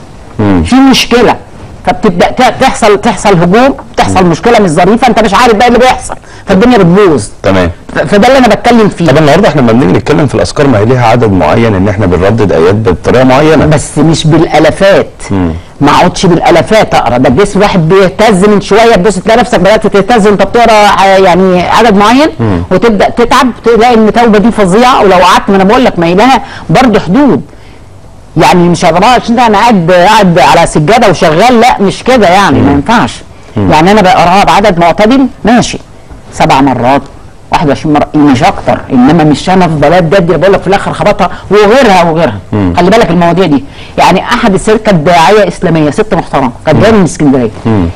Speaker 3: في مشكله فبتبدا ت- تحصل تحصل هجوم تحصل مشكله مش ظريفه انت مش عارف بقى اللي بيحصل فالدنيا بتبوظ
Speaker 1: تمام
Speaker 3: ف- فده اللي انا بتكلم فيه
Speaker 1: طب النهارده احنا لما بنيجي نتكلم في الاذكار ما هي ليها عدد معين ان احنا بنردد ايات بطريقه معينه
Speaker 3: بس مش بالالافات ما اقعدش بالالافات اقرا ده الجسم الواحد بيهتز من شويه تبص تلاقي نفسك بدات تهتز وانت بتقرا ع- يعني عدد معين وتبدا تتعب تلاقي ان التوبه دي فظيعه ولو قعدت ما انا بقول لك ما هي لها برضه حدود يعني مش هقراها عشان انا قاعد قاعد على سجاده وشغال لا مش كده يعني ما ينفعش يعني انا بقراها بعدد معتدل ماشي سبع مرات 21 مره مش اكتر انما مش انا افضل ادي بقول لك في الاخر خبطها وغيرها وغيرها خلي بالك المواضيع دي يعني احد الست كانت داعيه اسلاميه ست محترمه كانت جايه من اسكندريه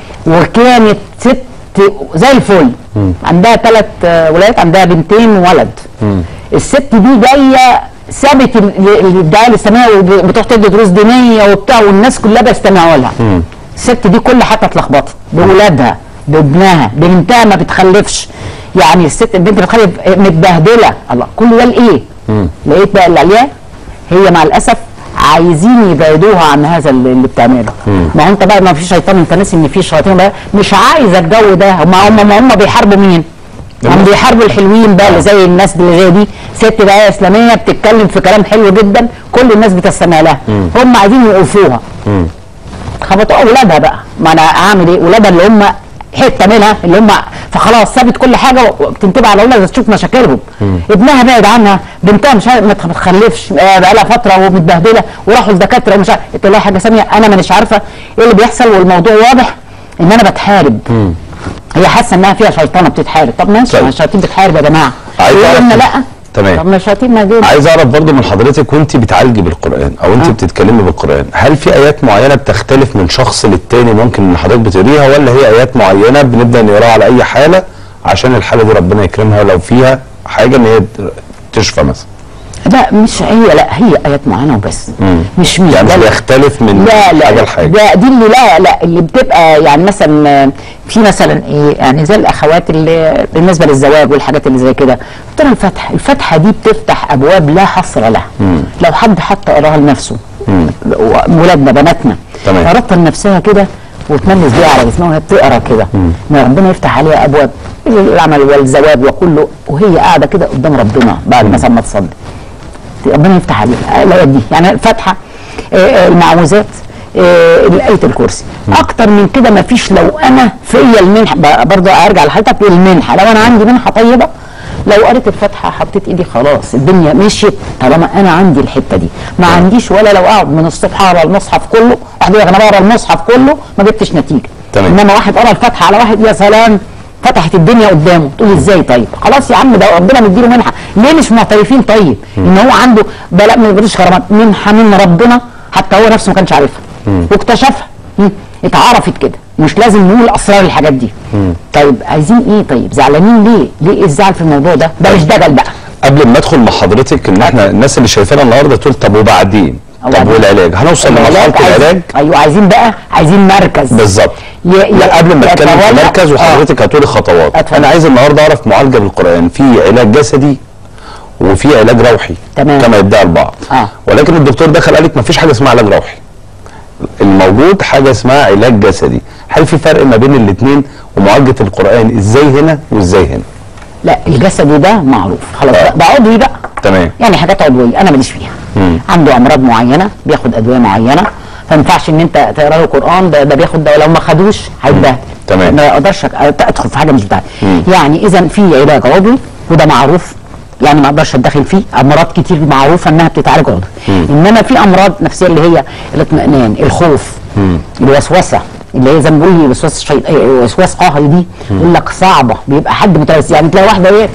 Speaker 3: وكانت ست زي الفل عندها ثلاث ولاد عندها بنتين وولد الست دي جايه سابت ال- ال- الدعايه الاسلاميه وبتروح تدي دروس دينيه وبتاع والناس كلها بيستمعوا لها الست دي كل حاجه اتلخبطت بولادها بابنها بنتها ما بتخلفش يعني الست البنت بتخلف متبهدله الله كل ده لايه؟ لقيت بقى اللي عليها هي مع الاسف عايزين يبعدوها عن هذا اللي اللي بتعمله ما هو انت بقى ما في شيطان انت ناسي ان في شياطين بقى مش عايزه الجو ده هم هم ما هم بيحاربوا مين؟ هم بيحاربوا الحلوين بقى اللي زي الناس اللي زي دي ست بقى اسلاميه بتتكلم في كلام حلو جدا كل الناس بتستمع لها هم عايزين يوقفوها خبطوا اولادها بقى ما انا اعمل ايه اولادها اللي هم حته منها اللي هم فخلاص سابت كل حاجه وبتنتبه على اولادها تشوف مشاكلهم ابنها بعد عنها بنتها مش عارف ما تخلفش آه، بقى لها فتره ومتبهدله وراحوا لدكاتره ومش عارف قلت لها يا حاجه ساميه انا مانيش عارفه ايه اللي بيحصل والموضوع واضح ان انا بتحارب هي حاسه انها فيها شيطانه بتتحارب طب ماشي
Speaker 1: طيب.
Speaker 3: ما الشياطين بتحارب يا جماعه
Speaker 1: عايز
Speaker 3: يقولوا
Speaker 1: أعرف-
Speaker 3: لنا لا
Speaker 1: تمام.
Speaker 3: طب ما الشياطين ما دي
Speaker 1: عايز اعرف برضو من حضرتك وانت بتعالجي بالقران او انت
Speaker 3: آه.
Speaker 1: بتتكلمي بالقران هل في ايات معينه بتختلف من شخص للتاني ممكن ان حضرتك بتقريها ولا هي ايات معينه بنبدا نقراها على اي حاله عشان الحاله دي ربنا يكرمها لو فيها حاجه ان هي تشفى مثلا
Speaker 3: لا مش هي لا هي ايات معينه وبس مش مش
Speaker 1: يعني
Speaker 3: ده-
Speaker 1: بيختلف من
Speaker 3: لا لا
Speaker 1: حاجه
Speaker 3: لا
Speaker 1: لحاجه
Speaker 3: ده دي اللي لا لا اللي بتبقى يعني مثلا آه، في مثلا ايه يعني زي الاخوات اللي بالنسبه للزواج والحاجات اللي زي كده قلت لها الفتحه الفتحه دي بتفتح ابواب لا حصر لها لو حد حتى قراها لنفسه ولادنا بناتنا
Speaker 1: تمام.
Speaker 3: قرأت لنفسها كده وتملس بيها على جسمها وهي بتقرا كده ان ربنا يفتح عليها ابواب العمل والزواج وكله وهي قاعده كده قدام ربنا بعد مثلا ما تصلي ربنا يفتح عليها الايات دي يعني الفاتحه آه، آه، المعوذات آه، آية الكرسي أكتر من كده ما فيش لو أنا فيا المنحة ب- برضه أرجع لحضرتك المنحة لو أنا عندي منحة طيبة لو قريت الفاتحة حطيت إيدي خلاص الدنيا مشيت طالما أنا عندي الحتة دي ما عنديش ولا لو أقعد من الصبح أقرا المصحف كله واحد يقول لك أنا بقرا المصحف كله ما جبتش نتيجة
Speaker 1: تمام.
Speaker 3: إنما واحد قرا الفاتحة على واحد يا سلام فتحت الدنيا قدامه تقول ازاي طيب خلاص يا عم ده ربنا مديله منحه ليه مش معترفين طيب ان هو عنده بلاء من القدس غرامات منحه من ربنا حتى هو نفسه ما كانش عارفها واكتشفها مم. اتعرفت كده مش لازم نقول اسرار الحاجات دي طيب عايزين ايه طيب زعلانين ليه ليه ايه الزعل في الموضوع ده ده مش دجل بقى
Speaker 1: قبل ما ادخل مع حضرتك ان احنا الناس اللي شايفانا النهارده تقول طب وبعدين طب
Speaker 3: وبعدين؟
Speaker 1: والعلاج هنوصل لمرحله
Speaker 3: العلاج عايز-
Speaker 1: العلاج
Speaker 3: ايوه عايزين بقى عايزين مركز
Speaker 1: بالظبط
Speaker 3: ي- ي-
Speaker 1: لا قبل ما اتكلم في
Speaker 3: يتولى-
Speaker 1: مركز
Speaker 3: آه.
Speaker 1: وحضرتك هتقولي خطوات
Speaker 3: اتفضل.
Speaker 1: انا عايز النهارده اعرف معالجه بالقران في علاج جسدي وفي علاج روحي
Speaker 3: تمام.
Speaker 1: كما يدعي البعض
Speaker 3: آه.
Speaker 1: ولكن الدكتور دخل قال لك ما فيش حاجه اسمها علاج روحي الموجود حاجه اسمها علاج جسدي هل في فرق ما بين الاثنين ومعالجه القران ازاي هنا وازاي هنا
Speaker 3: لا الجسدي ده معروف خلاص
Speaker 1: آه.
Speaker 3: ده- ده عضوي بقى
Speaker 1: تمام
Speaker 3: يعني حاجات عضويه انا ماليش فيها عنده امراض معينه بياخد ادويه معينه فما ينفعش ان انت تقرا له قران ده, ده بياخد ده ولو ما خدوش هيتبهدل
Speaker 1: تمام.
Speaker 3: ما اقدرش أك- ادخل في حاجه مش بتاعتي يعني اذا في علاج عضوي وده معروف يعني ما اقدرش اتدخل فيه امراض كتير معروفه انها بتتعالج عضوي انما في امراض نفسيه اللي هي الاطمئنان الخوف الوسوسه اللي هي زي ما بيقول وسواس الشيط... إيه، وسواس قهري دي يقول لك صعبه بيبقى حد متوسع يعني تلاقي واحده ايه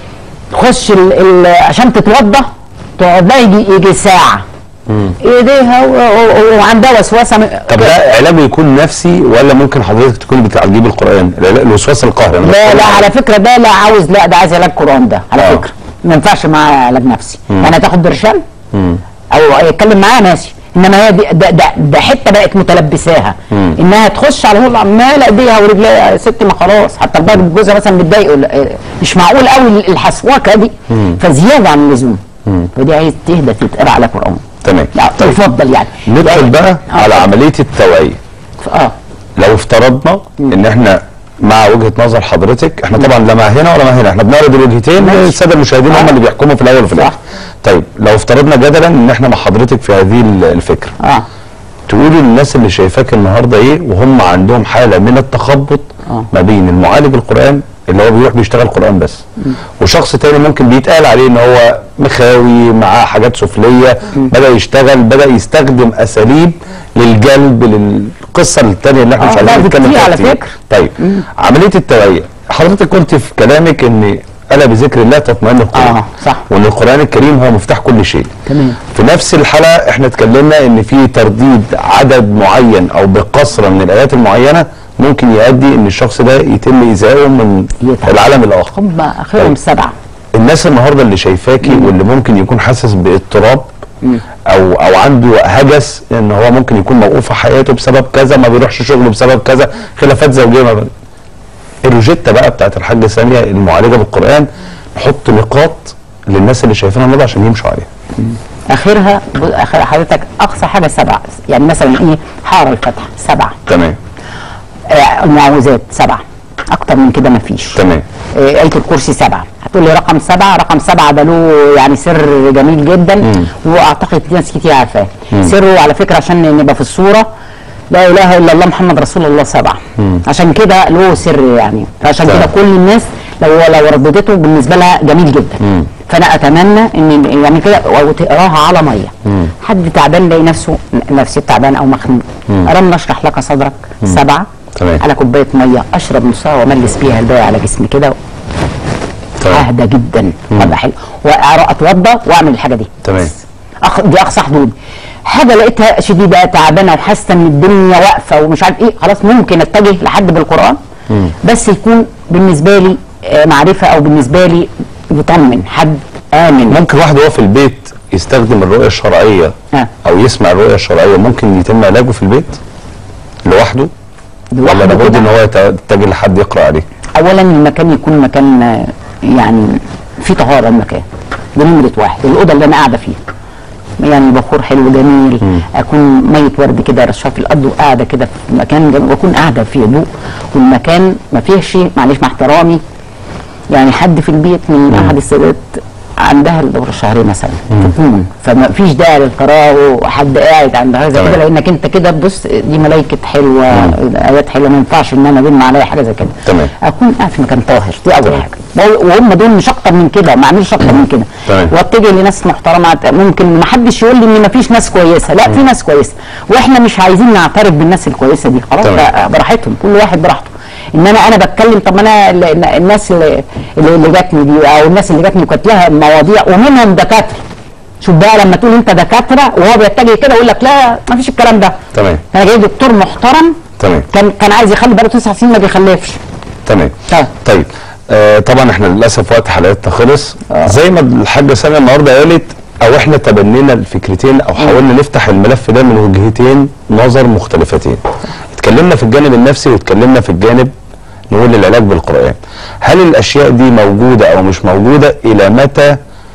Speaker 3: تخش ال... ال... عشان تتوضى تقعد لها يجي يجي ساعه ايديها و... و... وعندها وسوسه م...
Speaker 1: طب ده علاجه يكون نفسي ولا ممكن حضرتك تكون بتعالجيه بالقران العلاج- الوسواس القهري أنا
Speaker 3: لا
Speaker 1: بتكلم
Speaker 3: لا
Speaker 1: على-
Speaker 3: على فكره ده لا عاوز لا ده عايز علاج قران ده على
Speaker 1: آه.
Speaker 3: فكره ما ينفعش معاه علاج نفسي يعني هتاخد برشام او يتكلم معاه ماشي انما هي دي ده, ده, ده حته بقت متلبساها انها تخش على طول عماله ايديها ورجليها يا ست ما خلاص حتى البعض جوزها مثلا متضايق يقول آه، مش معقول قوي الحسوكه دي فزياده عن اللزوم فدي عايز تهدى تتقرا على قران
Speaker 1: تمام
Speaker 3: لا
Speaker 1: طيب
Speaker 3: يفضل يعني
Speaker 1: ندخل
Speaker 3: يعني-
Speaker 1: بقى
Speaker 3: آه.
Speaker 1: على عمليه التوعيه
Speaker 3: اه
Speaker 1: لو افترضنا ان احنا مع وجهه نظر حضرتك احنا طبعا لا مع هنا ولا مع هنا احنا بنعرض الوجهتين
Speaker 3: ماشي.
Speaker 1: الساده المشاهدين هم
Speaker 3: آه.
Speaker 1: اللي بيحكموا في الاول وفي
Speaker 3: صح.
Speaker 1: الاخر طيب لو افترضنا جدلا ان احنا مع حضرتك في هذه ال- الفكره
Speaker 3: اه
Speaker 1: تقولوا للناس اللي شايفاك النهارده ايه وهم عندهم حاله من التخبط
Speaker 3: آه.
Speaker 1: ما بين المعالج القران اللي هو بيروح بيشتغل قران بس وشخص تاني ممكن بيتقال عليه ان هو مخاوي معاه حاجات سفليه بدا يشتغل بدا يستخدم اساليب للجلب للقصه الثانيه اللي احنا
Speaker 3: آه،
Speaker 1: مش
Speaker 3: لا،
Speaker 1: عايزين
Speaker 3: دي
Speaker 1: نتكلم
Speaker 3: كتير
Speaker 1: فيها
Speaker 3: على
Speaker 1: كتير.
Speaker 3: فكرة.
Speaker 1: طيب عمليه التوعيه حضرتك قلت في كلامك ان الا بذكر الله تطمئن القلوب
Speaker 3: آه، صح.
Speaker 1: وان القران الكريم هو مفتاح كل شيء
Speaker 3: تمام.
Speaker 1: في نفس الحلقه احنا اتكلمنا ان في ترديد عدد معين او بقصره من الايات المعينه ممكن يؤدي ان الشخص ده يتم ايذائه من
Speaker 3: يتعب.
Speaker 1: العالم الاخر
Speaker 3: هم اخرهم
Speaker 1: طيب.
Speaker 3: سبعه
Speaker 1: الناس النهارده اللي شايفاكي واللي ممكن يكون حاسس باضطراب او او عنده هجس ان هو ممكن يكون موقوف في حياته بسبب كذا ما بيروحش شغله بسبب كذا خلافات زوجيه ما بين الروجيتا بقى بتاعت الحاجه ساميه المعالجه بالقران نحط نقاط للناس اللي شايفينها النهارده عشان يمشوا عليها
Speaker 3: اخرها بص- اخر حضرتك اقصى حاجه سبعه يعني مثلا ايه حاره الفتح سبعه
Speaker 1: تمام
Speaker 3: آه المعوذات سبعه اكتر من كده مفيش
Speaker 1: تمام
Speaker 3: آه ايه الكرسي سبعه هتقول لي رقم سبعه رقم سبعه ده له يعني سر جميل جدا واعتقد ناس كتير عارفاه سره على فكره عشان نبقى في الصوره لا اله الا الله محمد رسول الله سبعه عشان كده له سر يعني عشان
Speaker 1: تمام.
Speaker 3: كده كل الناس لو لو رددته بالنسبه لها جميل جدا فانا اتمنى ان يعني كده وتقراها على ميه حد تعبان يلاقي نفسه نفسي تعبان او مخنوق الم نشرح لك صدرك سبعه
Speaker 1: تمام.
Speaker 3: على كوبايه ميه اشرب نصها واملس بيها الباقي على جسمي كده
Speaker 1: تمام
Speaker 3: اهدى جدا وابقى حلو واتوضى واعمل الحاجه دي
Speaker 1: تمام.
Speaker 3: بس. أخ... دي اقصى حدود حاجه لقيتها شديده تعبانه وحاسه ان الدنيا واقفه ومش عارف ايه خلاص ممكن اتجه لحد بالقران بس يكون بالنسبه لي آه، معرفه او بالنسبه لي يطمن حد امن
Speaker 1: ممكن واحد وهو في البيت يستخدم الرؤيه الشرعيه
Speaker 3: آه.
Speaker 1: او يسمع الرؤيه الشرعيه ممكن يتم علاجه في البيت لوحده ولا
Speaker 3: لوحده
Speaker 1: لابد
Speaker 3: كده.
Speaker 1: ان هو يتجه لحد يقرا عليه
Speaker 3: اولا المكان يكون مكان آه، يعني في طهاره المكان دي نمره واحد الاوضه اللي انا قاعده فيها يعني بخور حلو جميل اكون ميه ورد كده رشاها في الارض وقاعده كده في مكان جميل واكون قاعده في هدوء والمكان ما فيهش معلش مع احترامي يعني حد في البيت من احد السيدات عندها الدوره الشهريه مثلا تكون فما فيش داعي للقراءه وحد قاعد عند هذا
Speaker 1: تمام.
Speaker 3: كده لانك انت كده بص دي ملائكه حلوه ايات حلوه ما ينفعش ان انا ادم عليا حاجه زي كده
Speaker 1: تمام.
Speaker 3: اكون قاعد في مكان طاهر دي اول
Speaker 1: تمام.
Speaker 3: حاجه وهو- وهم دول مش اكتر من كده ما اعملش اكتر من كده
Speaker 1: تمام.
Speaker 3: واتجه لناس محترمه ممكن ما حدش يقول لي ان ما فيش ناس كويسه لا في ناس كويسه واحنا مش عايزين نعترف بالناس الكويسه دي خلاص
Speaker 1: تمام.
Speaker 3: بقى براحتهم كل واحد براحته انما انا بتكلم طب انا ال- ال- الناس اللي, اللي اللي جاتني دي او الناس اللي جاتني وكانت لها مواضيع ومنهم دكاتره شوف بقى لما تقول انت دكاتره وهو بيتجه كده يقول لك لا ما فيش الكلام ده
Speaker 1: تمام.
Speaker 3: انا جاي دكتور محترم
Speaker 1: تمام
Speaker 3: كان كان عايز يخلي بقاله تسع سنين ما بيخلفش
Speaker 1: تمام
Speaker 3: طيب.
Speaker 1: طيب آه طبعا احنا للاسف وقت حلقتنا خلص زي ما الحاجه ساميه النهارده قالت او احنا تبنينا الفكرتين او حاولنا نفتح الملف ده من وجهتين نظر مختلفتين اتكلمنا في الجانب النفسي واتكلمنا في الجانب نقول العلاج بالقران هل الاشياء دي موجوده او مش موجوده الى متى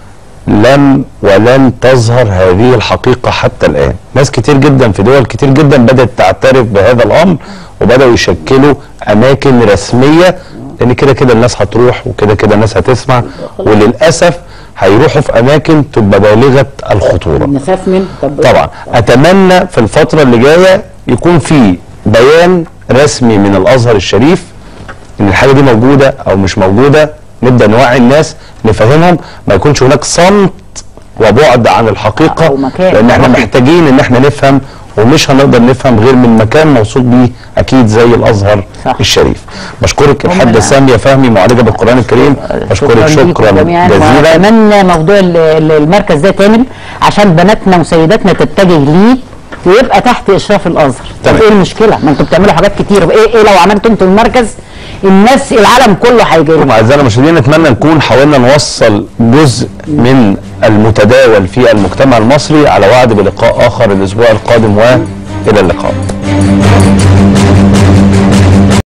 Speaker 1: لم ولن تظهر هذه الحقيقة حتى الآن ناس كتير جدا في دول كتير جدا بدأت تعترف بهذا الأمر وبدأوا يشكلوا أماكن رسمية لأن كده كده الناس هتروح وكده كده الناس هتسمع وللأسف هيروحوا في اماكن تبقى بالغه الخطوره
Speaker 3: نخاف منه طب
Speaker 1: طبعا اتمنى في الفتره اللي جايه يكون في بيان رسمي من الازهر الشريف ان الحاجه دي موجوده او مش موجوده نبدا نوعي الناس نفهمهم ما يكونش هناك صمت وبعد عن الحقيقه
Speaker 3: أو مكان.
Speaker 1: لان احنا محتاجين ان احنا نفهم ومش هنقدر نفهم غير من مكان موثوق بيه اكيد زي الازهر
Speaker 3: صح.
Speaker 1: الشريف بشكرك
Speaker 3: هم
Speaker 1: الحاجه
Speaker 3: لا.
Speaker 1: ساميه فهمي معالجه بالقران الكريم بشكرك
Speaker 3: ليكم
Speaker 1: شكرا
Speaker 3: جميعاً،
Speaker 1: جزيلا
Speaker 3: واتمنى موضوع ال- ال- المركز ده يتعمل عشان بناتنا وسيداتنا تتجه ليه ويبقى تحت اشراف الازهر طب
Speaker 1: تمام.
Speaker 3: ايه المشكله ما انتوا بتعملوا حاجات كتير ايه ايه لو عملتوا انتوا المركز الناس العالم كله هيجي لكم.
Speaker 1: اعزائنا المشاهدين نتمنى نكون حاولنا نوصل جزء من المتداول في المجتمع المصري على وعد بلقاء اخر الاسبوع القادم والى اللقاء